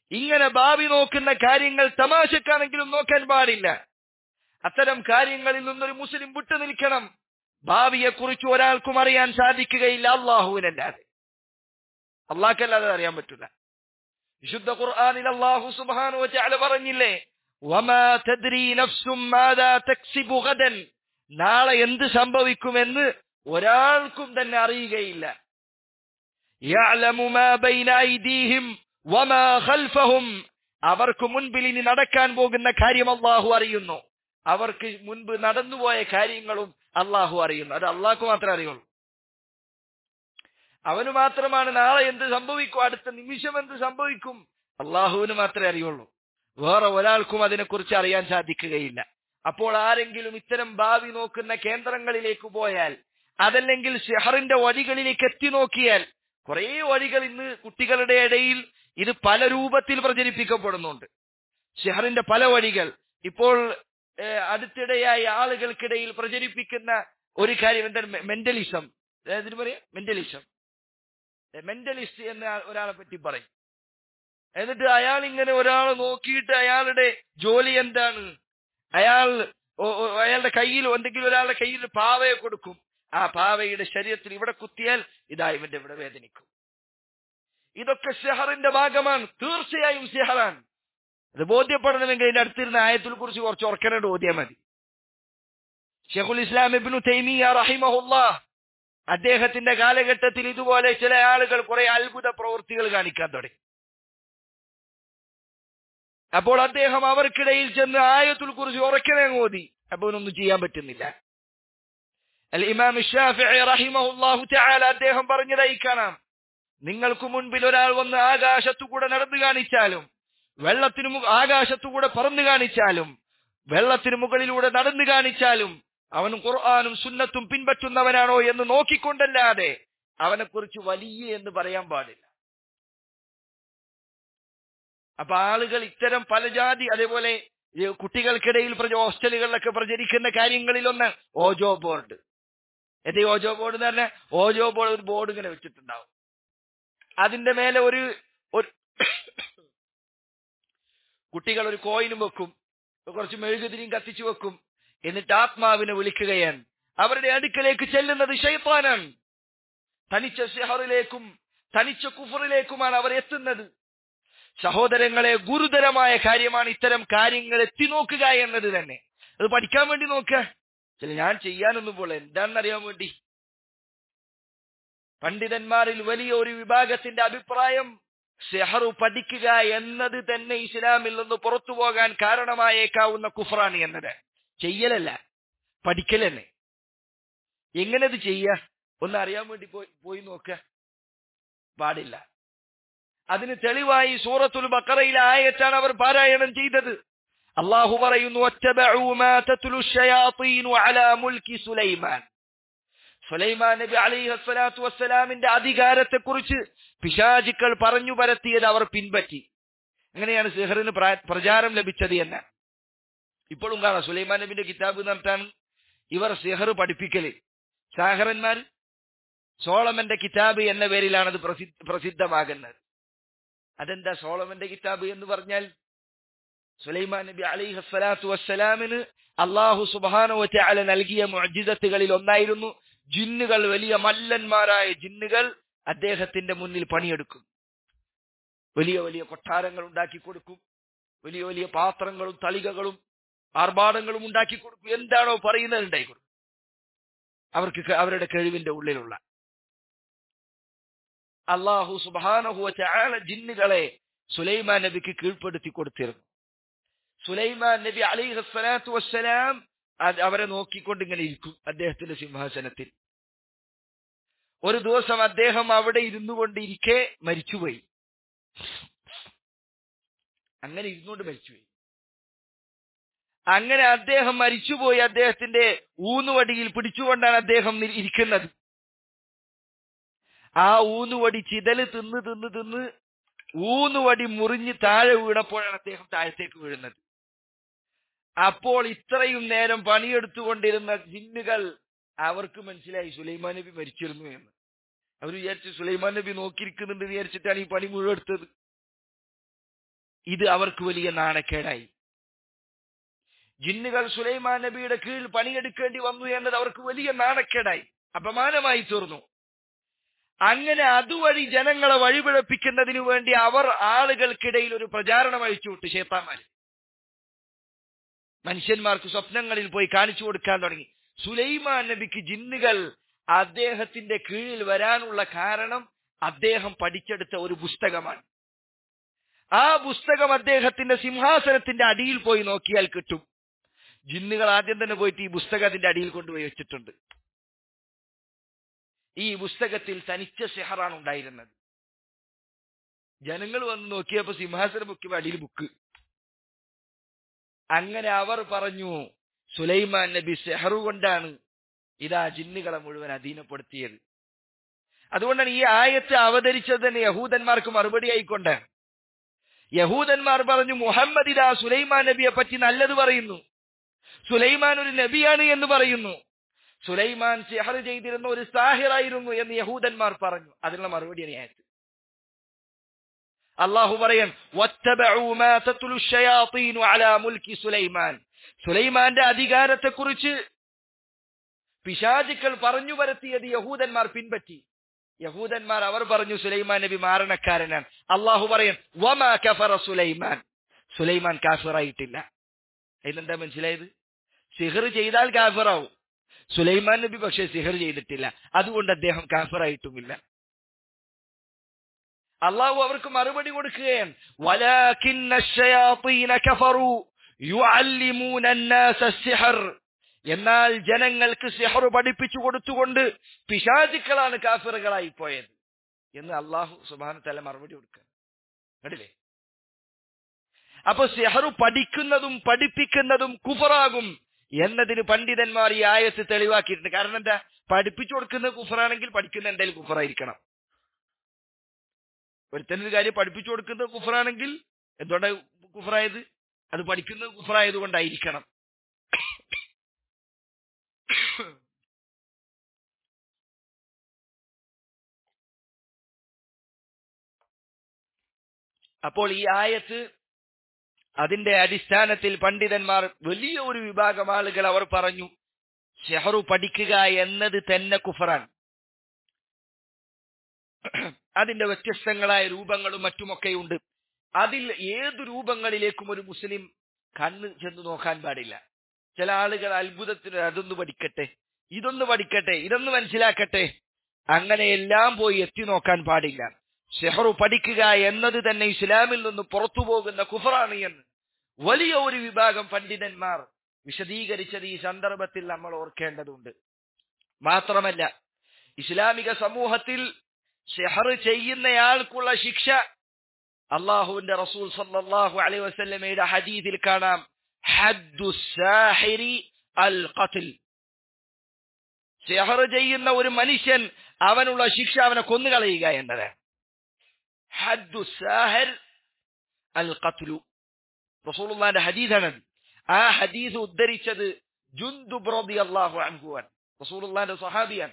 ഇങ്ങനെ ഭാവി നോക്കുന്ന കാര്യങ്ങൾ തമാശക്കാണെങ്കിലും നോക്കാൻ പാടില്ല അത്തരം കാര്യങ്ങളിൽ നിന്നൊരു മുസ്ലിം വിട്ടു നിൽക്കണം ഭാവിയെക്കുറിച്ച് ഒരാൾക്കും അറിയാൻ സാധിക്കുകയില്ല അള്ളാഹുവിനല്ലാതെ അള്ളാഹ്ക്കല്ലാതെ അറിയാൻ പറ്റില്ല വിശുദ്ധ ഖുർആാനിൽ അള്ളാഹു സുബ്ഹാനഹു വതആല പറഞ്ഞില്ലേ വമാ തദ്രി നഫ്സും മാദാ തക്സിബു ഗദൻ നാളെ എന്ത് സംഭവിക്കുമെന്ന് ഒരാൾക്കും തന്നെ അറിയുകയില്ല യഅലമു മാ ബൈന ഐദീഹിം വമാ ഖൽഫഹും അവർക്ക് മുൻപിൽ ഇനി നടക്കാൻ പോകുന്ന കാര്യം അള്ളാഹു അറിയുന്നു അവർക്ക് മുൻപ് നടന്നുപോയ കാര്യങ്ങളും അള്ളാഹു അറിയുന്നു അത് അള്ളാഹു മാത്രമേ അറിയുള്ളൂ അവന് മാത്രമാണ് നാളെ എന്ത് സംഭവിക്കും അടുത്ത നിമിഷം എന്ത് സംഭവിക്കും അള്ളാഹുവിന് മാത്രമേ അറിയുള്ളൂ വേറെ ഒരാൾക്കും അതിനെക്കുറിച്ച് അറിയാൻ സാധിക്കുകയില്ല അപ്പോൾ ആരെങ്കിലും ഇത്തരം ഭാവി നോക്കുന്ന കേന്ദ്രങ്ങളിലേക്ക് പോയാൽ അതല്ലെങ്കിൽ ഷെഹറിന്റെ വഴികളിലേക്ക് എത്തി നോക്കിയാൽ കുറെ വഴികൾ ഇന്ന് കുട്ടികളുടെ ഇടയിൽ ഇത് പല രൂപത്തിൽ പ്രചരിപ്പിക്കപ്പെടുന്നുണ്ട് ഷെഹറിന്റെ പല വഴികൾ ഇപ്പോൾ ഏഹ്, അടുത്തിടെയായി ആളുകൾക്കിടയിൽ പ്രചരിപ്പിക്കുന്ന ഒരു കാര്യം എന്താണ് മെന്റലിസം ഇതിന് പറയാം മെന്റലിസം മെന്റലിസ്റ്റ് എന്ന ഒരാളെ പറ്റി പറയും എന്നിട്ട് അയാൾ ഇങ്ങനെ ഒരാളെ നോക്കിയിട്ട് അയാളുടെ ജോലി എന്താണ് അയാൾ ഓ- ഓ- അയാളുടെ കയ്യിൽ എന്തെങ്കിലും ഒരാളുടെ കയ്യിൽ പാവയെ കൊടുക്കും ആ പാവയുടെ ശരീരത്തിൽ ഇവിടെ കുത്തിയാൽ ഇതാ ഇവന്റെ ഇവിടെ വേദനിക്കും ഇതൊക്കെ സെഹറിന്റെ ഭാഗമാണ് തീർച്ചയായും സെഹറാണ് അത് ബോധ്യപ്പെടണമെങ്കിൽ ഇതിന്റെ അടുത്തിരുന്ന ആയത്തിനെ കുറിച്ച് കുറച്ച് ഉറക്കനോട് ഓതിയാൽ മതി ഷെഖുൽ ഇസ്ലാം ഇബ്നു തൈമിയ റഹിമഹുല്ലാ അദ്ദേഹത്തിന്റെ കാലഘട്ടത്തിൽ ഇതുപോലെ ചില ആളുകൾ കുറെ അത്ഭുത പ്രവൃത്തികൾ കാണിക്കാൻ തുടങ്ങി അപ്പോൾ അദ്ദേഹം അവർക്കിടയിൽ ചെന്ന് ആയത്തുൽ കുറിച്ച് ഉറക്കനെ ഓതി അപ്പൊ ഒന്നും ചെയ്യാൻ പറ്റുന്നില്ല അൽ ഇമാം ഷാഫിഈ റഹിമഹുല്ലാഹു തആല അദ്ദേഹം പറഞ്ഞതായി കാണാം നിങ്ങൾക്ക് മുൻപിൽ ഒരാൾ വന്ന് ആകാശത്തുകൂടെ നടന്നു കാണിച്ചാലും വെള്ളത്തിനു മു- ആകാശത്തുകൂടെ പറന്നു കാണിച്ചാലും വെള്ളത്തിനു മുകളിലൂടെ നടന്നു കാണിച്ചാലും അവൻ ഖുർആാനും സുന്നത്തും പിൻപറ്റുന്നവനാണോ എന്ന് നോക്കിക്കൊണ്ടല്ലാതെ അവനെക്കുറിച്ച് വലിയ എന്ന് പറയാൻ പാടില്ല അപ്പൊ ആളുകൾ ഇത്തരം പല ജാതി അതേപോലെ ഈ കുട്ടികൾക്കിടയിൽ പ്രച ഹോസ്റ്റലുകളിലൊക്കെ പ്രചരിക്കുന്ന കാര്യങ്ങളിലൊന്ന് ഓജോ ബോർഡ് എന്റെ ഓജോ ബോർഡ് എന്ന് പറഞ്ഞാൽ ഓജോ ബോർഡ് ഒരു ബോർഡ് ഇങ്ങനെ വെച്ചിട്ടുണ്ടാവും അതിന്റെ മേലെ ഒരു ഒരു കുട്ടികൾ ഒരു കോയിനും വെക്കും കുറച്ച് മെഴുകുതിരിയും കത്തിച്ചു വെക്കും എന്നിട്ട് ആത്മാവിനെ വിളിക്കുകയാണ് അവരുടെ അടുക്കലേക്ക് ചെല്ലുന്നത് ഷെയ്ത്താനാണ് തനിച്ച ഷെഹറിലേക്കും തനിച്ച കുഫറിലേക്കുമാണ് അവർ എത്തുന്നത് സഹോദരങ്ങളെ ഗുരുതരമായ കാര്യമാണ് ഇത്തരം കാര്യങ്ങൾ എത്തി നോക്കുക എന്നത് തന്നെ അത് പഠിക്കാൻ വേണ്ടി നോക്കുക ചില ഞാൻ ചെയ്യാനൊന്നും പോലെ എന്താണെന്ന് അറിയാൻ വേണ്ടി പണ്ഡിതന്മാരിൽ വലിയ ഒരു വിഭാഗത്തിന്റെ അഭിപ്രായം സെഹറു പഠിക്കുക എന്നത് തന്നെ ഇസ്ലാമിൽ നിന്ന് പുറത്തു പോകാൻ കാരണമായേക്കാവുന്ന കുഫറാണ് എന്നത് ചെയ്യലല്ല പഠിക്കൽ തന്നെ എങ്ങനെ അത് ചെയ്യുക ഒന്ന് അറിയാൻ വേണ്ടി പോയി പോയി നോക്കുക പാടില്ല അതിന് തെളിവായി സൂറത്തുൽ ബക്കറയിലെ ആയത്താണ് അവർ പാരായണം ചെയ്തത് അള്ളാഹു പറയുന്നു "വത്തബഉ മാ തത്ലു الشياطين على ملك സുലൈമാൻ സുലൈമാൻ നബി അലൈഹി സ്വലാത്തു വസ്സലാമിന്റെ അധികാരത്തെ കുറിച്ച് പിശാചുക്കൾ പറഞ്ഞു പരത്തിയത് അവർ പിൻപറ്റി അങ്ങനെയാണ് സിഹറിന് പ്രാ- പ്രചാരം ലഭിച്ചത് എന്ന് ഇപ്പോഴും കാണാം സുലൈമാൻ നബിന്റെ കിതാബ് നടത്താണ് ഇവർ സിഹർ പഠിപ്പിക്കല് സാഹറന്മാർ സോളമന്റെ കിതാബ് എന്ന പേരിലാണ് അത് പ്രസി- പ്രസിദ്ധമാകുന്നത് അതെന്താ സോളമന്റെ കിതാബ് എന്ന് പറഞ്ഞാൽ സുലൈമാൻ നബി അലൈഹി സ്വലാത്തു വസ്സലാമിന് അള്ളാഹു സുബാനോ അല നൽകിയ മുഅജിസത്തുകളിൽ ഒന്നായിരുന്നു ജിന്നുകൾ വലിയ മല്ലന്മാരായ ജിന്നുകൾ അദ്ദേഹത്തിന്റെ മുന്നിൽ പണിയെടുക്കും വലിയ വലിയ കൊട്ടാരങ്ങൾ ഉണ്ടാക്കി കൊടുക്കും വലിയ വലിയ പാത്രങ്ങളും തളികകളും ആർഭാടങ്ങളും ഉണ്ടാക്കി കൊടുക്കും എന്താണോ പറയുന്നത് ഉണ്ടായി കൊടുക്കും അവർക്ക് ക- അവരുടെ കഴിവിന്റെ ഉള്ളിലുള്ള അള്ളാഹു സുബാനഹു ചാല ജിന്നുകളെ സുലൈമാൻ നബിക്ക് കീഴ്പ്പെടുത്തി കൊടുത്തിരുന്നു സുലൈമാൻ നബി അലൈഹി സ്വലാത്തു വസ്സലാം അത് അവരെ നോക്കിക്കൊണ്ട് ഇങ്ങനെ ഇരിക്കും അദ്ദേഹത്തിന്റെ സിംഹാസനത്തിൽ ഒരു ദിവസം അദ്ദേഹം അവിടെ ഇരുന്നു കൊണ്ടിരിക്കെ മരിച്ചുപോയി അങ്ങനെ ഇരുന്നുകൊണ്ട് മരിച്ചുപോയി അങ്ങനെ അദ്ദേഹം മരിച്ചുപോയി അദ്ദേഹത്തിന്റെ ഊന്നുവടിയിൽ പിടിച്ചുകൊണ്ടാണ് അദ്ദേഹം നി- ഇരിക്കുന്നത് ആ ഊന്നുവടി ചിതല് തിന്ന് തിന്ന് തിന്ന് ഊന്നുവടി മുറിഞ്ഞ് താഴെ വീണപ്പോഴാണ് അദ്ദേഹം താഴത്തേക്ക് വീഴുന്നത് അപ്പോൾ ഇത്രയും നേരം പണിയെടുത്തുകൊണ്ടിരുന്ന ജിന്നുകൾ അവർക്ക് മനസ്സിലായി സുലൈമാൻ നബി മരിച്ചിരുന്നു എന്ന് അവർ വിചാരിച്ചു സുലൈമാൻ നബി നോക്കിയിരിക്കുന്നുണ്ട് എന്ന് വിചാരിച്ചിട്ടാണ് ഈ പണി മുഴുവൻ എടുത്തത് ഇത് അവർക്ക് വലിയ നാണക്കേടായി ജിന്നുകൾ സുലൈമാൻ നബിയുടെ കീഴിൽ പണിയെടുക്കേണ്ടി വന്നു എന്നത് അവർക്ക് വലിയ നാണക്കേടായി അപമാനമായി തീർന്നു അങ്ങനെ അതുവഴി ജനങ്ങളെ വഴിപിഴപ്പിക്കുന്നതിനു വേണ്ടി അവർ ആളുകൾക്കിടയിൽ ഒരു പ്രചാരണം അഴിച്ചുവിട്ടു ശേത്താന്മാർ മനുഷ്യന്മാർക്ക് സ്വപ്നങ്ങളിൽ പോയി കാണിച്ചു കൊടുക്കാൻ തുടങ്ങി സുലൈമാൻ നബിക്ക് ജിന്നുകൾ അദ്ദേഹത്തിന്റെ കീഴിൽ വരാനുള്ള കാരണം അദ്ദേഹം പഠിച്ചെടുത്ത ഒരു പുസ്തകമാണ് ആ പുസ്തകം അദ്ദേഹത്തിന്റെ സിംഹാസനത്തിന്റെ അടിയിൽ പോയി നോക്കിയാൽ കിട്ടും ജിന്നുകൾ ആദ്യം തന്നെ പോയിട്ട് ഈ പുസ്തകത്തിന്റെ അടിയിൽ കൊണ്ടുപോയി വെച്ചിട്ടുണ്ട് ഈ പുസ്തകത്തിൽ തനിച്ച സെഹറാണ് ഉണ്ടായിരുന്നത് ജനങ്ങൾ വന്ന് നോക്കിയപ്പോ സിംഹാസന ബുക്ക് അടിയിൽ ബുക്ക് അങ്ങനെ അവർ പറഞ്ഞു സുലൈമാൻ നബി സെഹറു കൊണ്ടാണ് ഇതാ ജിന്നുകളെ മുഴുവൻ അധീനപ്പെടുത്തിയത് അതുകൊണ്ടാണ് ഈ ആയത്ത് അവതരിച്ചത് തന്നെ യഹൂദന്മാർക്ക് മറുപടി ആയിക്കൊണ്ട് യഹൂദന്മാർ പറഞ്ഞു മുഹമ്മദ് ഇതാ സുലൈമാൻ നബിയെ പറ്റി നല്ലത് പറയുന്നു സുലൈമാൻ ഒരു നബിയാണ് എന്ന് പറയുന്നു സുലൈമാൻ സിഹർ ചെയ്തിരുന്ന ഒരു സാഹിറായിരുന്നു എന്ന് യഹൂദന്മാർ പറഞ്ഞു അതിനുള്ള മറുപടിയാണ് ഈ ആയത്ത് അള്ളാഹു പറയാൻ "വത്തബഉ മാ തത്ലു الشياطين على ملك സുലൈമാൻ സുലൈമാന്റെ അധികാരത്തെക്കുറിച്ച് പിശാചുക്കൾ പറഞ്ഞു വരുത്തിയത് യഹൂദന്മാർ പിൻപറ്റി യഹൂദന്മാർ അവർ പറഞ്ഞു സുലൈമാൻ നബി മാരണക്കാരനാണ് അള്ളാഹു പറയും വമാ കഫറ സുലൈമാൻ സുലൈമാൻ കാഫിറായിട്ടില്ല അതിനെന്താ മനസ്സിലായത് സിഹർ ചെയ്താൽ കാഫിറാവും സുലൈമാൻ നബി പക്ഷേ സിഹർ ചെയ്തിട്ടില്ല അതുകൊണ്ട് അദ്ദേഹം കാഫിറായിട്ടുമില്ല അള്ളാഹു അവർക്ക് മറുപടി കൊടുക്കുകയാണ് വലാകിന്ന الشياطين كفروا يعلمون الناس السحر എന്നാൽ ജനങ്ങൾക്ക് സിഹർ പഠിപ്പിച്ചു കൊടുത്തുകൊണ്ട് പിശാചുക്കളാണ് കാഫിറുകളായി പോയത് എന്ന് അള്ളാഹു സുബാന തല മറുപടി കൊടുക്കുക കണ്ടില്ലേ അപ്പൊ സിഹർ പഠിക്കുന്നതും പഠിപ്പിക്കുന്നതും കുഫറാകും എന്നതിന് പണ്ഡിതന്മാർ ഈ ആയത്ത് തെളിവാക്കിയിട്ടുണ്ട് കാരണം എന്താ പഠിപ്പിച്ചു കൊടുക്കുന്നത് കുഫറാണെങ്കിൽ പഠിക്കുന്ന എന്തായാലും കുഫറായിരിക്കണം ഒരുത്തനൊരു കാര്യം പഠിപ്പിച്ചു കൊടുക്കുന്നത് കുഫറാണെങ്കിൽ എന്തുകൊണ്ടാണ് കുഫറായത് അത് പഠിക്കുന്നത് കുഫറായത് കൊണ്ടായിരിക്കണം അപ്പോൾ ഈ ആയത്ത് അതിന്റെ അടിസ്ഥാനത്തിൽ പണ്ഡിതന്മാർ വലിയ ഒരു വിഭാഗം ആളുകൾ അവർ പറഞ്ഞു ഷെഹറു പഠിക്കുക എന്നത് തന്നെ കുഫറാണ് അതിന്റെ വ്യത്യസ്തങ്ങളായ രൂപങ്ങളും മറ്റുമൊക്കെയുണ്ട് അതിൽ ഏത് രൂപങ്ങളിലേക്കും ഒരു മുസ്ലിം കണ്ണ് ചെന്ന് നോക്കാൻ പാടില്ല ചില ആളുകൾ അത്ഭുതത്തിന് അതൊന്ന് പഠിക്കട്ടെ ഇതൊന്ന് പഠിക്കട്ടെ ഇതൊന്ന് മനസ്സിലാക്കട്ടെ അങ്ങനെയെല്ലാം പോയി എത്തി നോക്കാൻ പാടില്ല ഷെഹറു പഠിക്കുക എന്നത് തന്നെ ഇസ്ലാമിൽ നിന്ന് പുറത്തു പോകുന്ന കുഫറാണ് എന്ന് വലിയ ഒരു വിഭാഗം പണ്ഡിതന്മാർ വിശദീകരിച്ചത് ഈ സന്ദർഭത്തിൽ നമ്മൾ ഓർക്കേണ്ടതുണ്ട് മാത്രമല്ല ഇസ്ലാമിക സമൂഹത്തിൽ ഷെഹർ ചെയ്യുന്നയാൾക്കുള്ള ശിക്ഷ അള്ളാഹുവിന്റെ റസൂൽ സല്ലല്ലാഹു അലൈഹി വസല്ലമയുടെ ഹദീസിൽ കാണാം ഹദ്ദു സാഹിരി അൽ ഖത്ൽ ഷെഹർ ചെയ്യുന്ന ഒരു മനുഷ്യൻ അവനുള്ള ശിക്ഷ അവനെ കൊന്നുകളയുക എന്നതാണ് ഹദ്ദു സാഹിർ അൽ ഖത്ലു റസൂലുള്ളാഹിന്റെ ഹദീസാണ് ആ ഹദീസ് ഉദ്ധരിച്ചത് ജുന്ദുബ് റളിയല്ലാഹു അൻഹു ആണ് റസൂലുള്ളാഹിന്റെ സ്വഹാബിയാണ്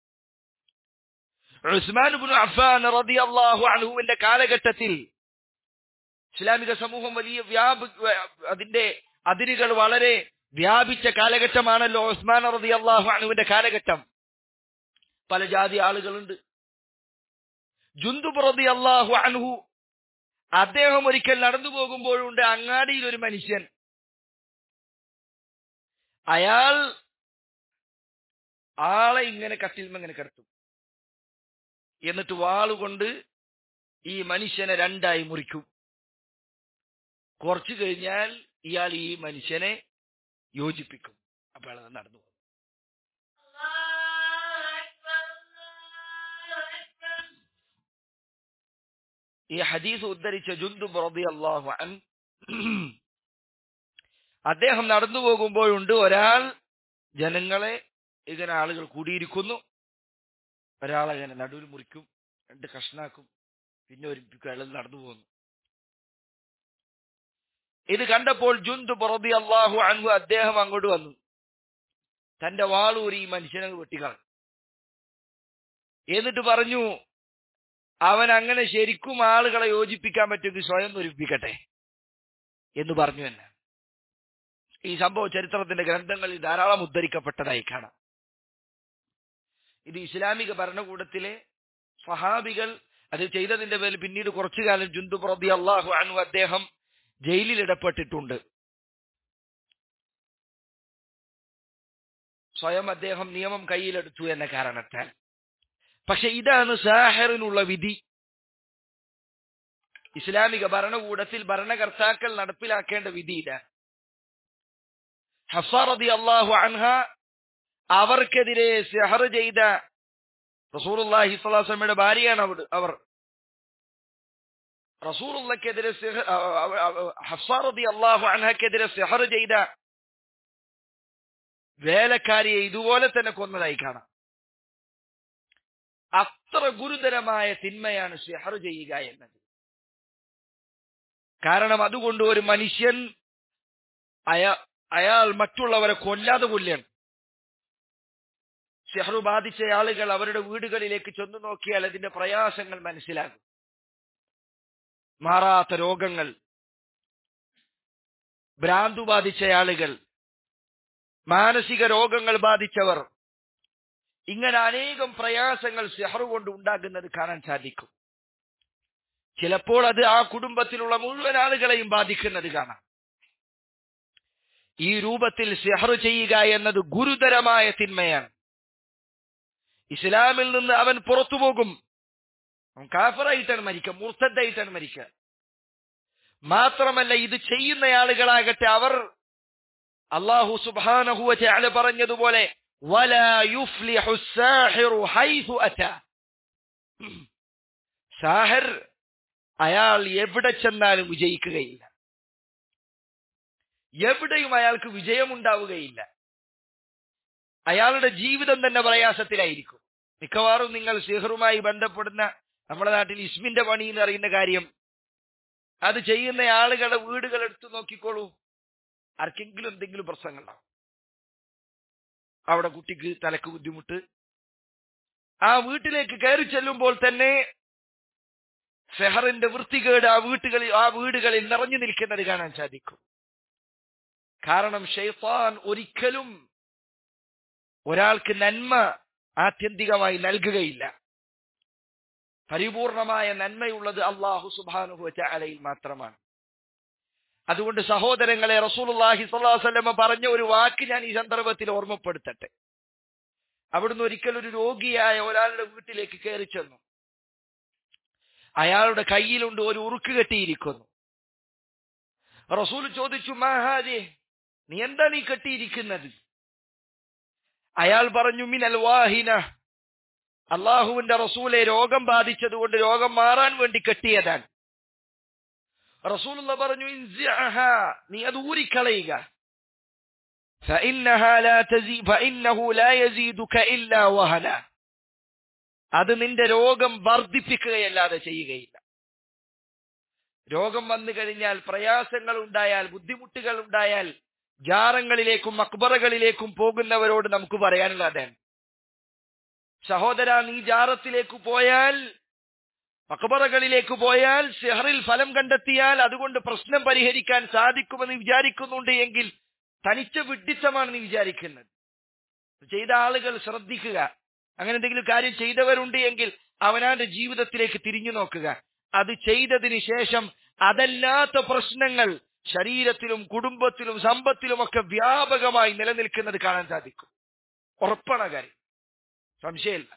ഉസ്മാൻ ഇബ്നു അഫ്ഫാൻ റളിയല്ലാഹു അൻഹുവിന്റെ കാലഘട്ടത്തിൽ ഇസ്ലാമിക സമൂഹം വലിയ വ്യാപ അതിന്റെ അതിരുകൾ വളരെ വ്യാപിച്ച കാലഘട്ടമാണല്ലോ ഉസ്മാൻ റളിയല്ലാഹു അൻഹുവിന്റെ കാലഘട്ടം പല ജാതി ആളുകളുണ്ട് ജുന്ദുബ് റളിയല്ലാഹു അൻഹു അദ്ദേഹം ഒരിക്കൽ നടന്നു പോകുമ്പോഴുണ്ട് അങ്ങാടിയിൽ ഒരു മനുഷ്യൻ അയാൾ ആളെ ഇങ്ങനെ കട്ടിൽമ ഇങ്ങനെ കിടത്തും എന്നിട്ട് വാളുകൊണ്ട് ഈ മനുഷ്യനെ രണ്ടായി മുറിക്കും കുറച്ചു കഴിഞ്ഞാൽ ഇയാൾ ഈ മനുഷ്യനെ യോജിപ്പിക്കും അപ്പോൾ അയാൾ നടന്നു പോകും ഈ ഹദീസ് ഉദ്ധരിച്ച ജുന്ദു റളിയല്ലാഹു അൻ അദ്ദേഹം നടന്നു പോകുമ്പോഴുണ്ട് ഒരാൾ ജനങ്ങളെ ഇങ്ങനെ ആളുകൾ കൂടിയിരിക്കുന്നു ഒരാളെ ഇങ്ങനെ നടുവിൽ മുറിക്കും രണ്ട് കഷ്ണാക്കും പിന്നെ ഒരു അയാൾ നടന്നു പോകുന്നു ഇത് കണ്ടപ്പോൾ ജുന്ദു പുറതി അള്ളാഹു അൻഹു അദ്ദേഹം അങ്ങോട്ട് വന്നു തന്റെ വാളൂരി ഈ മനുഷ്യനെ വെട്ടിക്കളഞ്ഞു എന്നിട്ട് പറഞ്ഞു അവൻ അങ്ങനെ ശരിക്കും ആളുകളെ യോജിപ്പിക്കാൻ പറ്റുമെങ്കിൽ സ്വയം ഒരുപ്പിക്കട്ടെ എന്ന് പറഞ്ഞു തന്നെ ഈ സംഭവം ചരിത്രത്തിന്റെ ഗ്രന്ഥങ്ങളിൽ ധാരാളം ഉദ്ധരിക്കപ്പെട്ടതായി കാണാം ഇത് ഇസ്ലാമിക ഭരണകൂടത്തിലെ സഹാബികൾ അത് ചെയ്തതിന്റെ പേരിൽ പിന്നീട് കുറച്ചു കാലം ജുന്തു പ്രതി അള്ളാഹു അനു അദ്ദേഹം ജയിലിൽ ഇടപെട്ടിട്ടുണ്ട് സ്വയം അദ്ദേഹം നിയമം കയ്യിലെടുത്തു എന്ന കാരണത്താൽ പക്ഷെ ഇതാണ് സാഹറിനുള്ള വിധി ഇസ്ലാമിക ഭരണകൂടത്തിൽ ഭരണകർത്താക്കൾ നടപ്പിലാക്കേണ്ട വിധി ഇതാണ് ഹഫറതി അള്ളാഹു അൻഹ അവർക്കെതിരെ സെഹർ ചെയ്ത റസൂറുല്ലാഹി സ്വലാസ്ലമയുടെ ഭാര്യയാണ് അവിടെ അവർ റസൂറുള്ളക്കെതിരെ ഹഫാറതി അള്ളാഹു അൻഹക്കെതിരെ സെഹർ ചെയ്ത വേലക്കാരിയെ ഇതുപോലെ തന്നെ കൊന്നതായി കാണാം അത്ര ഗുരുതരമായ തിന്മയാണ് സെഹർ ചെയ്യുക എന്നത് കാരണം അതുകൊണ്ട് ഒരു മനുഷ്യൻ അയാ അയാൾ മറ്റുള്ളവരെ കൊല്ലാതെ കൊല്ലാണ് സെഹറു ബാധിച്ച ആളുകൾ അവരുടെ വീടുകളിലേക്ക് ചെന്നു നോക്കിയാൽ അതിന്റെ പ്രയാസങ്ങൾ മനസ്സിലാകും മാറാത്ത രോഗങ്ങൾ ഭ്രാന്തു ബാധിച്ച ആളുകൾ മാനസിക രോഗങ്ങൾ ബാധിച്ചവർ ഇങ്ങനെ അനേകം പ്രയാസങ്ങൾ സെഹറു കൊണ്ട് ഉണ്ടാകുന്നത് കാണാൻ സാധിക്കും ചിലപ്പോൾ അത് ആ കുടുംബത്തിലുള്ള മുഴുവൻ ആളുകളെയും ബാധിക്കുന്നത് കാണാം ഈ രൂപത്തിൽ സെഹർ ചെയ്യുക എന്നത് ഗുരുതരമായ തിന്മയാണ് ഇസ്ലാമിൽ നിന്ന് അവൻ പുറത്തു പോകും അവൻ കാഫറായിട്ടാണ് മരിക്കുക മൂർത്തദ്ദായിട്ടാണ് മരിക്കുക മാത്രമല്ല ഇത് ചെയ്യുന്ന ആളുകളാകട്ടെ അവർ അള്ളാഹു സുബാനഹുവ ചാല പറഞ്ഞതുപോലെ സാഹർ അയാൾ എവിടെ ചെന്നാലും വിജയിക്കുകയില്ല എവിടെയും അയാൾക്ക് വിജയമുണ്ടാവുകയില്ല അയാളുടെ ജീവിതം തന്നെ പ്രയാസത്തിലായിരിക്കും മിക്കവാറും നിങ്ങൾ സിഹറുമായി ബന്ധപ്പെടുന്ന നമ്മുടെ നാട്ടിൽ ഇസ്മിന്റെ പണി എന്ന് അറിയുന്ന കാര്യം അത് ചെയ്യുന്ന ആളുകളുടെ വീടുകൾ എടുത്തു നോക്കിക്കോളൂ ആർക്കെങ്കിലും എന്തെങ്കിലും പ്രശ്നങ്ങളുണ്ടാവും അവിടെ കുട്ടിക്ക് തലക്ക് ബുദ്ധിമുട്ട് ആ വീട്ടിലേക്ക് കയറി ചെല്ലുമ്പോൾ തന്നെ സെഹറിന്റെ വൃത്തികേട് ആ വീട്ടുകളിൽ ആ വീടുകളിൽ നിറഞ്ഞു നിൽക്കുന്നത് കാണാൻ സാധിക്കും കാരണം ഷെയ്ഫാൻ ഒരിക്കലും ഒരാൾക്ക് നന്മ ആത്യന്തികമായി നൽകുകയില്ല പരിപൂർണമായ നന്മയുള്ളത് അള്ളാഹു സുബാനുഹു അലയിൽ മാത്രമാണ് അതുകൊണ്ട് സഹോദരങ്ങളെ റസൂലുള്ളാഹി സ്വല്ലല്ലാഹു പറഞ്ഞ ഒരു വാക്ക് ഞാൻ ഈ സന്ദർഭത്തിൽ ഓർമ്മപ്പെടുത്തട്ടെ അവിടുന്ന് ഒരിക്കൽ ഒരു രോഗിയായ ഒരാളുടെ വീട്ടിലേക്ക് കയറി ചെന്നു അയാളുടെ കയ്യിലുണ്ട് ഒരു ഉറുക്ക് കെട്ടിയിരിക്കുന്നു റസൂൽ ചോദിച്ചു മാഹാദേ നീ എന്താ നീ കെട്ടിയിരിക്കുന്നത് അയാൾ പറഞ്ഞു മിനൽ വാഹിന അള്ളാഹുവിന്റെ റസൂലെ രോഗം ബാധിച്ചതുകൊണ്ട് രോഗം മാറാൻ വേണ്ടി കെട്ടിയതാണ് റസൂലുള്ള പറഞ്ഞു നീ അത് ഊരിക്കളയുക അത് നിന്റെ രോഗം വർദ്ധിപ്പിക്കുകയല്ലാതെ ചെയ്യുകയില്ല രോഗം വന്നു കഴിഞ്ഞാൽ പ്രയാസങ്ങൾ ഉണ്ടായാൽ ബുദ്ധിമുട്ടുകൾ ഉണ്ടായാൽ ജാറങ്ങളിലേക്കും അക്ബറകളിലേക്കും പോകുന്നവരോട് നമുക്ക് പറയാനുള്ളതാണ് സഹോദര നീ ജാറത്തിലേക്ക് പോയാൽ മക്ബറകളിലേക്ക് പോയാൽ ഷെഹറിൽ ഫലം കണ്ടെത്തിയാൽ അതുകൊണ്ട് പ്രശ്നം പരിഹരിക്കാൻ സാധിക്കുമെന്ന് വിചാരിക്കുന്നുണ്ട് എങ്കിൽ തനിച്ച വിഡ്ഢിത്തമാണ് നീ വിചാരിക്കുന്നത് ചെയ്ത ആളുകൾ ശ്രദ്ധിക്കുക അങ്ങനെ എന്തെങ്കിലും കാര്യം ചെയ്തവരുണ്ട് എങ്കിൽ അവനാന്റെ ജീവിതത്തിലേക്ക് തിരിഞ്ഞു നോക്കുക അത് ചെയ്തതിന് ശേഷം അതല്ലാത്ത പ്രശ്നങ്ങൾ ശരീരത്തിലും കുടുംബത്തിലും സമ്പത്തിലുമൊക്കെ വ്യാപകമായി നിലനിൽക്കുന്നത് കാണാൻ സാധിക്കും ഉറപ്പാണ് കാര്യം സംശയമില്ല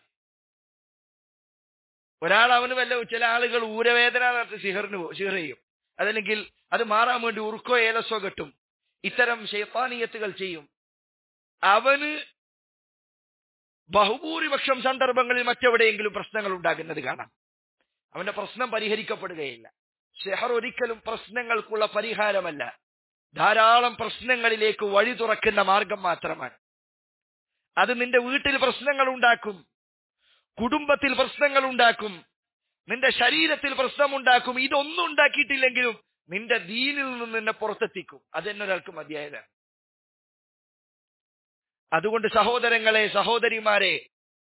ഒരാൾ അവന് വല്ല ചില ആളുകൾ ഊരവേദന നടത്തി സിഹറിന് സിഹർ ചെയ്യും അതല്ലെങ്കിൽ അത് മാറാൻ വേണ്ടി ഉറുക്കോ ഏലസോ കെട്ടും ഇത്തരം ഷെയ്ത്താനീയത്തുകൾ ചെയ്യും അവന് ബഹുഭൂരിപക്ഷം സന്ദർഭങ്ങളിൽ മറ്റെവിടെയെങ്കിലും പ്രശ്നങ്ങൾ ഉണ്ടാകുന്നത് കാണാം അവന്റെ പ്രശ്നം പരിഹരിക്കപ്പെടുകയില്ല ഷെഹർ ഒരിക്കലും പ്രശ്നങ്ങൾക്കുള്ള പരിഹാരമല്ല ധാരാളം പ്രശ്നങ്ങളിലേക്ക് വഴി തുറക്കുന്ന മാർഗം മാത്രമാണ് അത് നിന്റെ വീട്ടിൽ പ്രശ്നങ്ങൾ ഉണ്ടാക്കും കുടുംബത്തിൽ പ്രശ്നങ്ങൾ ഉണ്ടാക്കും നിന്റെ ശരീരത്തിൽ പ്രശ്നമുണ്ടാക്കും ഇതൊന്നും ഉണ്ടാക്കിയിട്ടില്ലെങ്കിലും നിന്റെ ദീനിൽ നിന്ന് നിന്നെ പുറത്തെത്തിക്കും അതെന്നൊരാൾക്ക് മതിയായതാണ് അതുകൊണ്ട് സഹോദരങ്ങളെ സഹോദരിമാരെ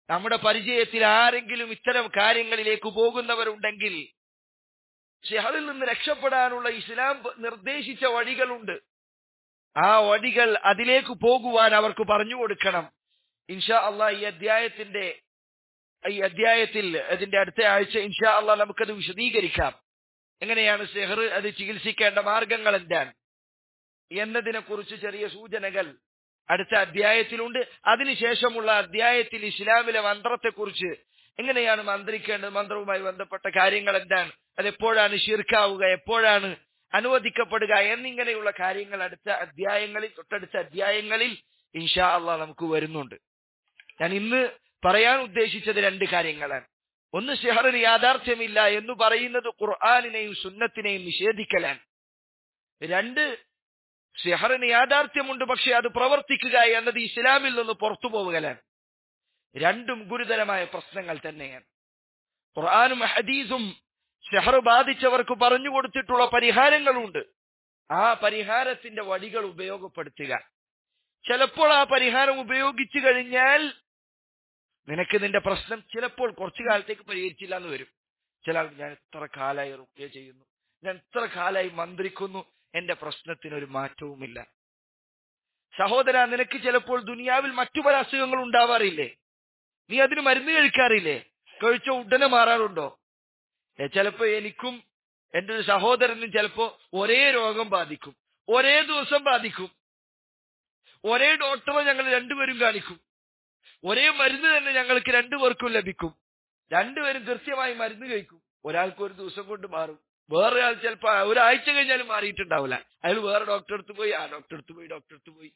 നമ്മുടെ പരിചയത്തിൽ ആരെങ്കിലും ഇത്തരം കാര്യങ്ങളിലേക്ക് പോകുന്നവരുണ്ടെങ്കിൽ ഷെഹറിൽ നിന്ന് രക്ഷപ്പെടാനുള്ള ഇസ്ലാം നിർദ്ദേശിച്ച വഴികളുണ്ട് ആ വഴികൾ അതിലേക്ക് പോകുവാൻ അവർക്ക് പറഞ്ഞു കൊടുക്കണം ഇൻഷാ അള്ളാ ഈ അധ്യായത്തിന്റെ ഈ അധ്യായത്തിൽ അതിന്റെ അടുത്ത ആഴ്ച ഇൻഷാ അള്ളാ നമുക്കത് വിശദീകരിക്കാം എങ്ങനെയാണ് സെഹർ അത് ചികിത്സിക്കേണ്ട മാർഗങ്ങൾ എന്താണ് എന്നതിനെ കുറിച്ച് ചെറിയ സൂചനകൾ അടുത്ത അധ്യായത്തിലുണ്ട് അതിനുശേഷമുള്ള അധ്യായത്തിൽ ഇസ്ലാമിലെ മന്ത്രത്തെക്കുറിച്ച് എങ്ങനെയാണ് മന്ത്രിക്കേണ്ടത് മന്ത്രവുമായി ബന്ധപ്പെട്ട കാര്യങ്ങൾ എന്താണ് അത് എപ്പോഴാണ് ഷിർക്കാവുക എപ്പോഴാണ് അനുവദിക്കപ്പെടുക എന്നിങ്ങനെയുള്ള കാര്യങ്ങൾ അടുത്ത അധ്യായങ്ങളിൽ തൊട്ടടുത്ത അധ്യായങ്ങളിൽ ഇൻഷാ അള്ളാഹ് നമുക്ക് വരുന്നുണ്ട് ഞാൻ ഇന്ന് പറയാൻ ഉദ്ദേശിച്ചത് രണ്ട് കാര്യങ്ങളാണ് ഒന്ന് ഷെഹറിന് യാഥാർത്ഥ്യമില്ല എന്ന് പറയുന്നത് ഖുർആാനിനെയും സുന്നത്തിനെയും നിഷേധിക്കലാണ് രണ്ട് ഷെഹറിന് യാഥാർത്ഥ്യമുണ്ട് പക്ഷെ അത് പ്രവർത്തിക്കുക എന്നത് ഇസ്ലാമിൽ നിന്ന് പുറത്തു പോവുകലാണ് രണ്ടും ഗുരുതരമായ പ്രശ്നങ്ങൾ തന്നെയാണ് ഖുർആാനും ഹദീസും ഷെഹർ ബാധിച്ചവർക്ക് പറഞ്ഞു കൊടുത്തിട്ടുള്ള പരിഹാരങ്ങളുണ്ട് ആ പരിഹാരത്തിന്റെ വഴികൾ ഉപയോഗപ്പെടുത്തുക ചിലപ്പോൾ ആ പരിഹാരം ഉപയോഗിച്ചു കഴിഞ്ഞാൽ നിനക്ക് നിന്റെ പ്രശ്നം ചിലപ്പോൾ കുറച്ചു കാലത്തേക്ക് പരിഹരിച്ചില്ല എന്ന് വരും ചില ആൾ ഞാൻ എത്ര കാലമായി റുക്യ ചെയ്യുന്നു ഞാൻ എത്ര കാലമായി മന്ത്രിക്കുന്നു എന്റെ പ്രശ്നത്തിന് ഒരു മാറ്റവുമില്ല സഹോദര നിനക്ക് ചിലപ്പോൾ ദുനിയാവിൽ മറ്റു പല അസുഖങ്ങൾ ഉണ്ടാവാറില്ലേ നീ അതിന് മരുന്ന് കഴിക്കാറില്ലേ കഴിച്ച ഉടനെ മാറാറുണ്ടോ ഏ, ചിലപ്പോ എനിക്കും എന്റെ ഒരു സഹോദരനും ചിലപ്പോ ഒരേ രോഗം ബാധിക്കും ഒരേ ദിവസം ബാധിക്കും ഒരേ ഡോക്ടറെ ഞങ്ങൾ രണ്ടുപേരും കാണിക്കും ഒരേ മരുന്ന് തന്നെ ഞങ്ങൾക്ക് രണ്ടുപേർക്കും ലഭിക്കും രണ്ടുപേരും കൃത്യമായി മരുന്ന് കഴിക്കും ഒരാൾക്ക് ഒരു ദിവസം കൊണ്ട് മാറും വേറെ ആൾ ചിലപ്പോ ഒരാഴ്ച കഴിഞ്ഞാലും മാറിയിട്ടുണ്ടാവില്ല അയാൾ വേറെ ഡോക്ടറെ അടുത്ത് പോയി ആ ഡോക്ടറെ അടുത്ത് പോയി ഡോക്ടറെ അടുത്ത് പോയി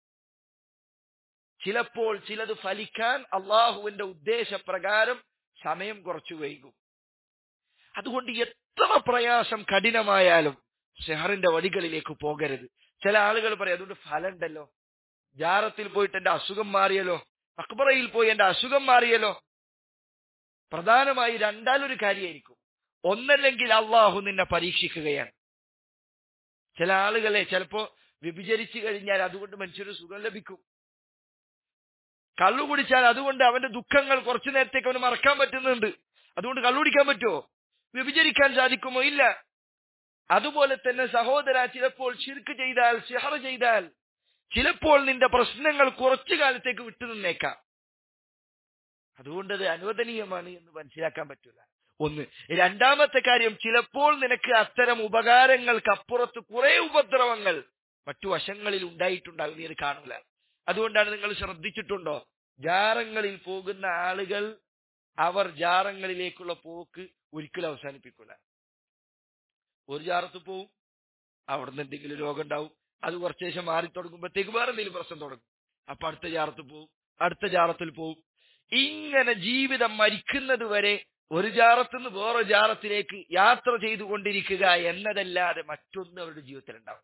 ചിലപ്പോൾ ചിലത് ഫലിക്കാൻ അള്ളാഹുവിന്റെ ഉദ്ദേശപ്രകാരം സമയം കുറച്ചു വൈകും അതുകൊണ്ട് എത്ര പ്രയാസം കഠിനമായാലും ഷെഹറിന്റെ വഴികളിലേക്ക് പോകരുത് ചില ആളുകൾ പറയും അതുകൊണ്ട് ഫലം ഉണ്ടല്ലോ ജാറത്തിൽ പോയിട്ട് എന്റെ അസുഖം മാറിയല്ലോ അക്ബറയിൽ പോയി എന്റെ അസുഖം മാറിയല്ലോ പ്രധാനമായി രണ്ടാലൊരു കാര്യമായിരിക്കും ഒന്നല്ലെങ്കിൽ അള്ളാഹു നിന്നെ പരീക്ഷിക്കുകയാണ് ചില ആളുകളെ ചിലപ്പോ വ്യഭിചരിച്ചു കഴിഞ്ഞാൽ അതുകൊണ്ട് മനുഷ്യന് സുഖം ലഭിക്കും കള്ളു കുടിച്ചാൽ അതുകൊണ്ട് അവന്റെ ദുഃഖങ്ങൾ കുറച്ചു നേരത്തേക്ക് അവന് മറക്കാൻ പറ്റുന്നുണ്ട് അതുകൊണ്ട് കള്ളു കുടിക്കാൻ പറ്റുമോ വ്യഭിചരിക്കാൻ സാധിക്കുമോ ഇല്ല അതുപോലെ തന്നെ സഹോദര ചിലപ്പോൾ ശിർക്ക് ചെയ്താൽ സിഹർ ചെയ്താൽ ചിലപ്പോൾ നിന്റെ പ്രശ്നങ്ങൾ കുറച്ചു കാലത്തേക്ക് വിട്ടു നിന്നേക്കാം അതുകൊണ്ട് അത് അനുവദനീയമാണ് എന്ന് മനസ്സിലാക്കാൻ പറ്റില്ല ഒന്ന് രണ്ടാമത്തെ കാര്യം ചിലപ്പോൾ നിനക്ക് അത്തരം ഉപകാരങ്ങൾക്കപ്പുറത്ത് കുറെ ഉപദ്രവങ്ങൾ മറ്റു വശങ്ങളിൽ ഉണ്ടായിട്ടുണ്ടാകും നീ അത് കാണൂല അതുകൊണ്ടാണ് നിങ്ങൾ ശ്രദ്ധിച്ചിട്ടുണ്ടോ ജാറങ്ങളിൽ പോകുന്ന ആളുകൾ അവർ ജാറങ്ങളിലേക്കുള്ള പോക്ക് ഒരിക്കലും അവസാനിപ്പിക്കില്ല ഒരു ജാറത്ത് പോവും അവിടുന്ന് എന്തെങ്കിലും രോഗം ഉണ്ടാവും അത് കുറച്ച് ശേഷം മാറി തുടങ്ങുമ്പോഴത്തേക്ക് വേറെ എന്തെങ്കിലും പ്രശ്നം തുടങ്ങും അപ്പൊ അടുത്ത ജാറത്ത് പോവും അടുത്ത ജാറത്തിൽ പോവും ഇങ്ങനെ ജീവിതം മരിക്കുന്നത് വരെ ഒരു ജാറത്ത് നിന്ന് വേറെ ജാറത്തിലേക്ക് യാത്ര ചെയ്തുകൊണ്ടിരിക്കുക എന്നതല്ലാതെ മറ്റൊന്നും അവരുടെ ജീവിതത്തിൽ ഉണ്ടാവും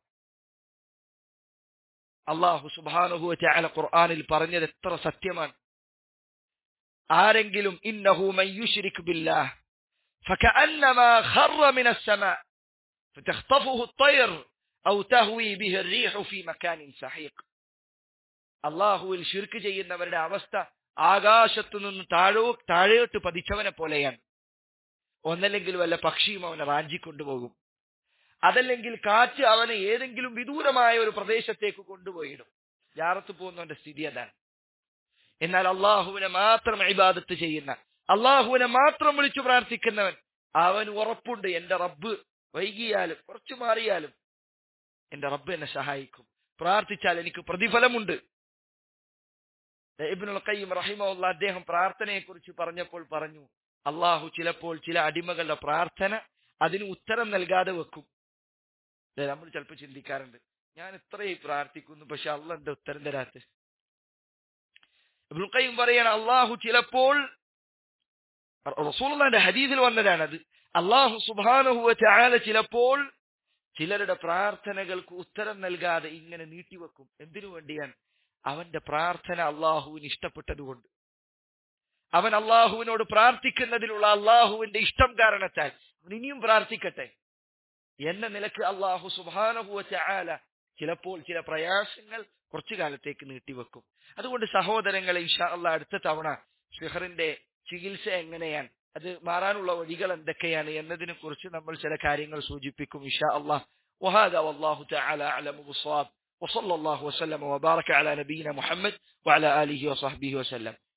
അള്ളാഹു സുബാനുഹു ചാല ഖുർആാനിൽ പറഞ്ഞത് എത്ര സത്യമാണ് ആരെങ്കിലും ഇന്നഹു മൻ യുശ്രിക് ബില്ലാഹ് فكأنما خر من السماء فتخطفه الطير أو تهوي به الريح في مكان سحيق അള്ളാഹുവിൽ ഷിർക്ക് ചെയ്യുന്നവരുടെ അവസ്ഥ ആകാശത്തു നിന്ന് താഴോ താഴോട്ട് പതിച്ചവനെ പോലെയാണ് ഒന്നല്ലെങ്കിൽ വല്ല പക്ഷിയും അവനെ റാഞ്ചിക്കൊണ്ടുപോകും അതല്ലെങ്കിൽ കാറ്റ് അവനെ ഏതെങ്കിലും വിദൂരമായ ഒരു പ്രദേശത്തേക്ക് കൊണ്ടുപോയിടും ജാറത്ത് പോകുന്നവന്റെ സ്ഥിതി അതാണ് എന്നാൽ അള്ളാഹുവിനെ മാത്രം ഇബാദത്ത് ചെയ്യുന്ന അള്ളാഹുവിനെ മാത്രം വിളിച്ചു പ്രാർത്ഥിക്കുന്നവൻ അവൻ ഉറപ്പുണ്ട് എന്റെ റബ്ബ് വൈകിയാലും കുറച്ചു മാറിയാലും എന്റെ റബ്ബ് എന്നെ സഹായിക്കും പ്രാർത്ഥിച്ചാൽ എനിക്ക് പ്രതിഫലമുണ്ട് ഇബ്നുൽ ഖയ്യിം റഹിമഹുള്ള അദ്ദേഹം പ്രാർത്ഥനയെ കുറിച്ച് പറഞ്ഞപ്പോൾ പറഞ്ഞു അള്ളാഹു ചിലപ്പോൾ ചില അടിമകളുടെ പ്രാർത്ഥന അതിന് ഉത്തരം നൽകാതെ വെക്കും ദേ, നമ്മൾ ചിലപ്പോൾ ചിന്തിക്കാറുണ്ട് ഞാൻ ഇത്രയും പ്രാർത്ഥിക്കുന്നു പക്ഷെ അള്ള എന്താ ഉത്തരം തരാത്ത ഇബ്നുൽ ഖയ്യിം പറയാണ് അള്ളാഹു ചിലപ്പോൾ റസൂലുള്ളാന്റെ ഹദീസിൽ വന്നതാണത് അള്ളാഹു സുബ്ഹാനഹു വ തആല ചിലപ്പോൾ ചിലരുടെ പ്രാർത്ഥനകൾക്ക് ഉത്തരം നൽകാതെ ഇങ്ങനെ നീട്ടിവെക്കും എന്തിനു വേണ്ടിയാണ് അവന്റെ പ്രാർത്ഥന അള്ളാഹുവിന് ഇഷ്ടപ്പെട്ടതുകൊണ്ട് അവൻ അള്ളാഹുവിനോട് പ്രാർത്ഥിക്കുന്നതിലുള്ള അള്ളാഹുവിന്റെ ഇഷ്ടം കാരണത്താൽ അവൻ ഇനിയും പ്രാർത്ഥിക്കട്ടെ എന്ന നിലക്ക് അള്ളാഹു സുബാനഹുവ ചാല ചിലപ്പോൾ ചില പ്രയാസങ്ങൾ കുറച്ചു കാലത്തേക്ക് നീട്ടിവെക്കും അതുകൊണ്ട് സഹോദരങ്ങളെ ഇൻഷാ അള്ളാഹ് അടുത്ത തവണ സിഹറിന്റെ ചികിത്സ എങ്ങനെയാണ് അത് മാറാനുള്ള വഴികൾ എന്തൊക്കെയാണ് എന്നതിനെ കുറിച്ച് നമ്മൾ ചില കാര്യങ്ങൾ സൂചിപ്പിക്കും ഇഷാ അള്ളാഹ് وهذا والله تعالى أعلم بالصواب وصلى الله وسلم وبارك على نبينا محمد وعلى آله وصحبه وسلم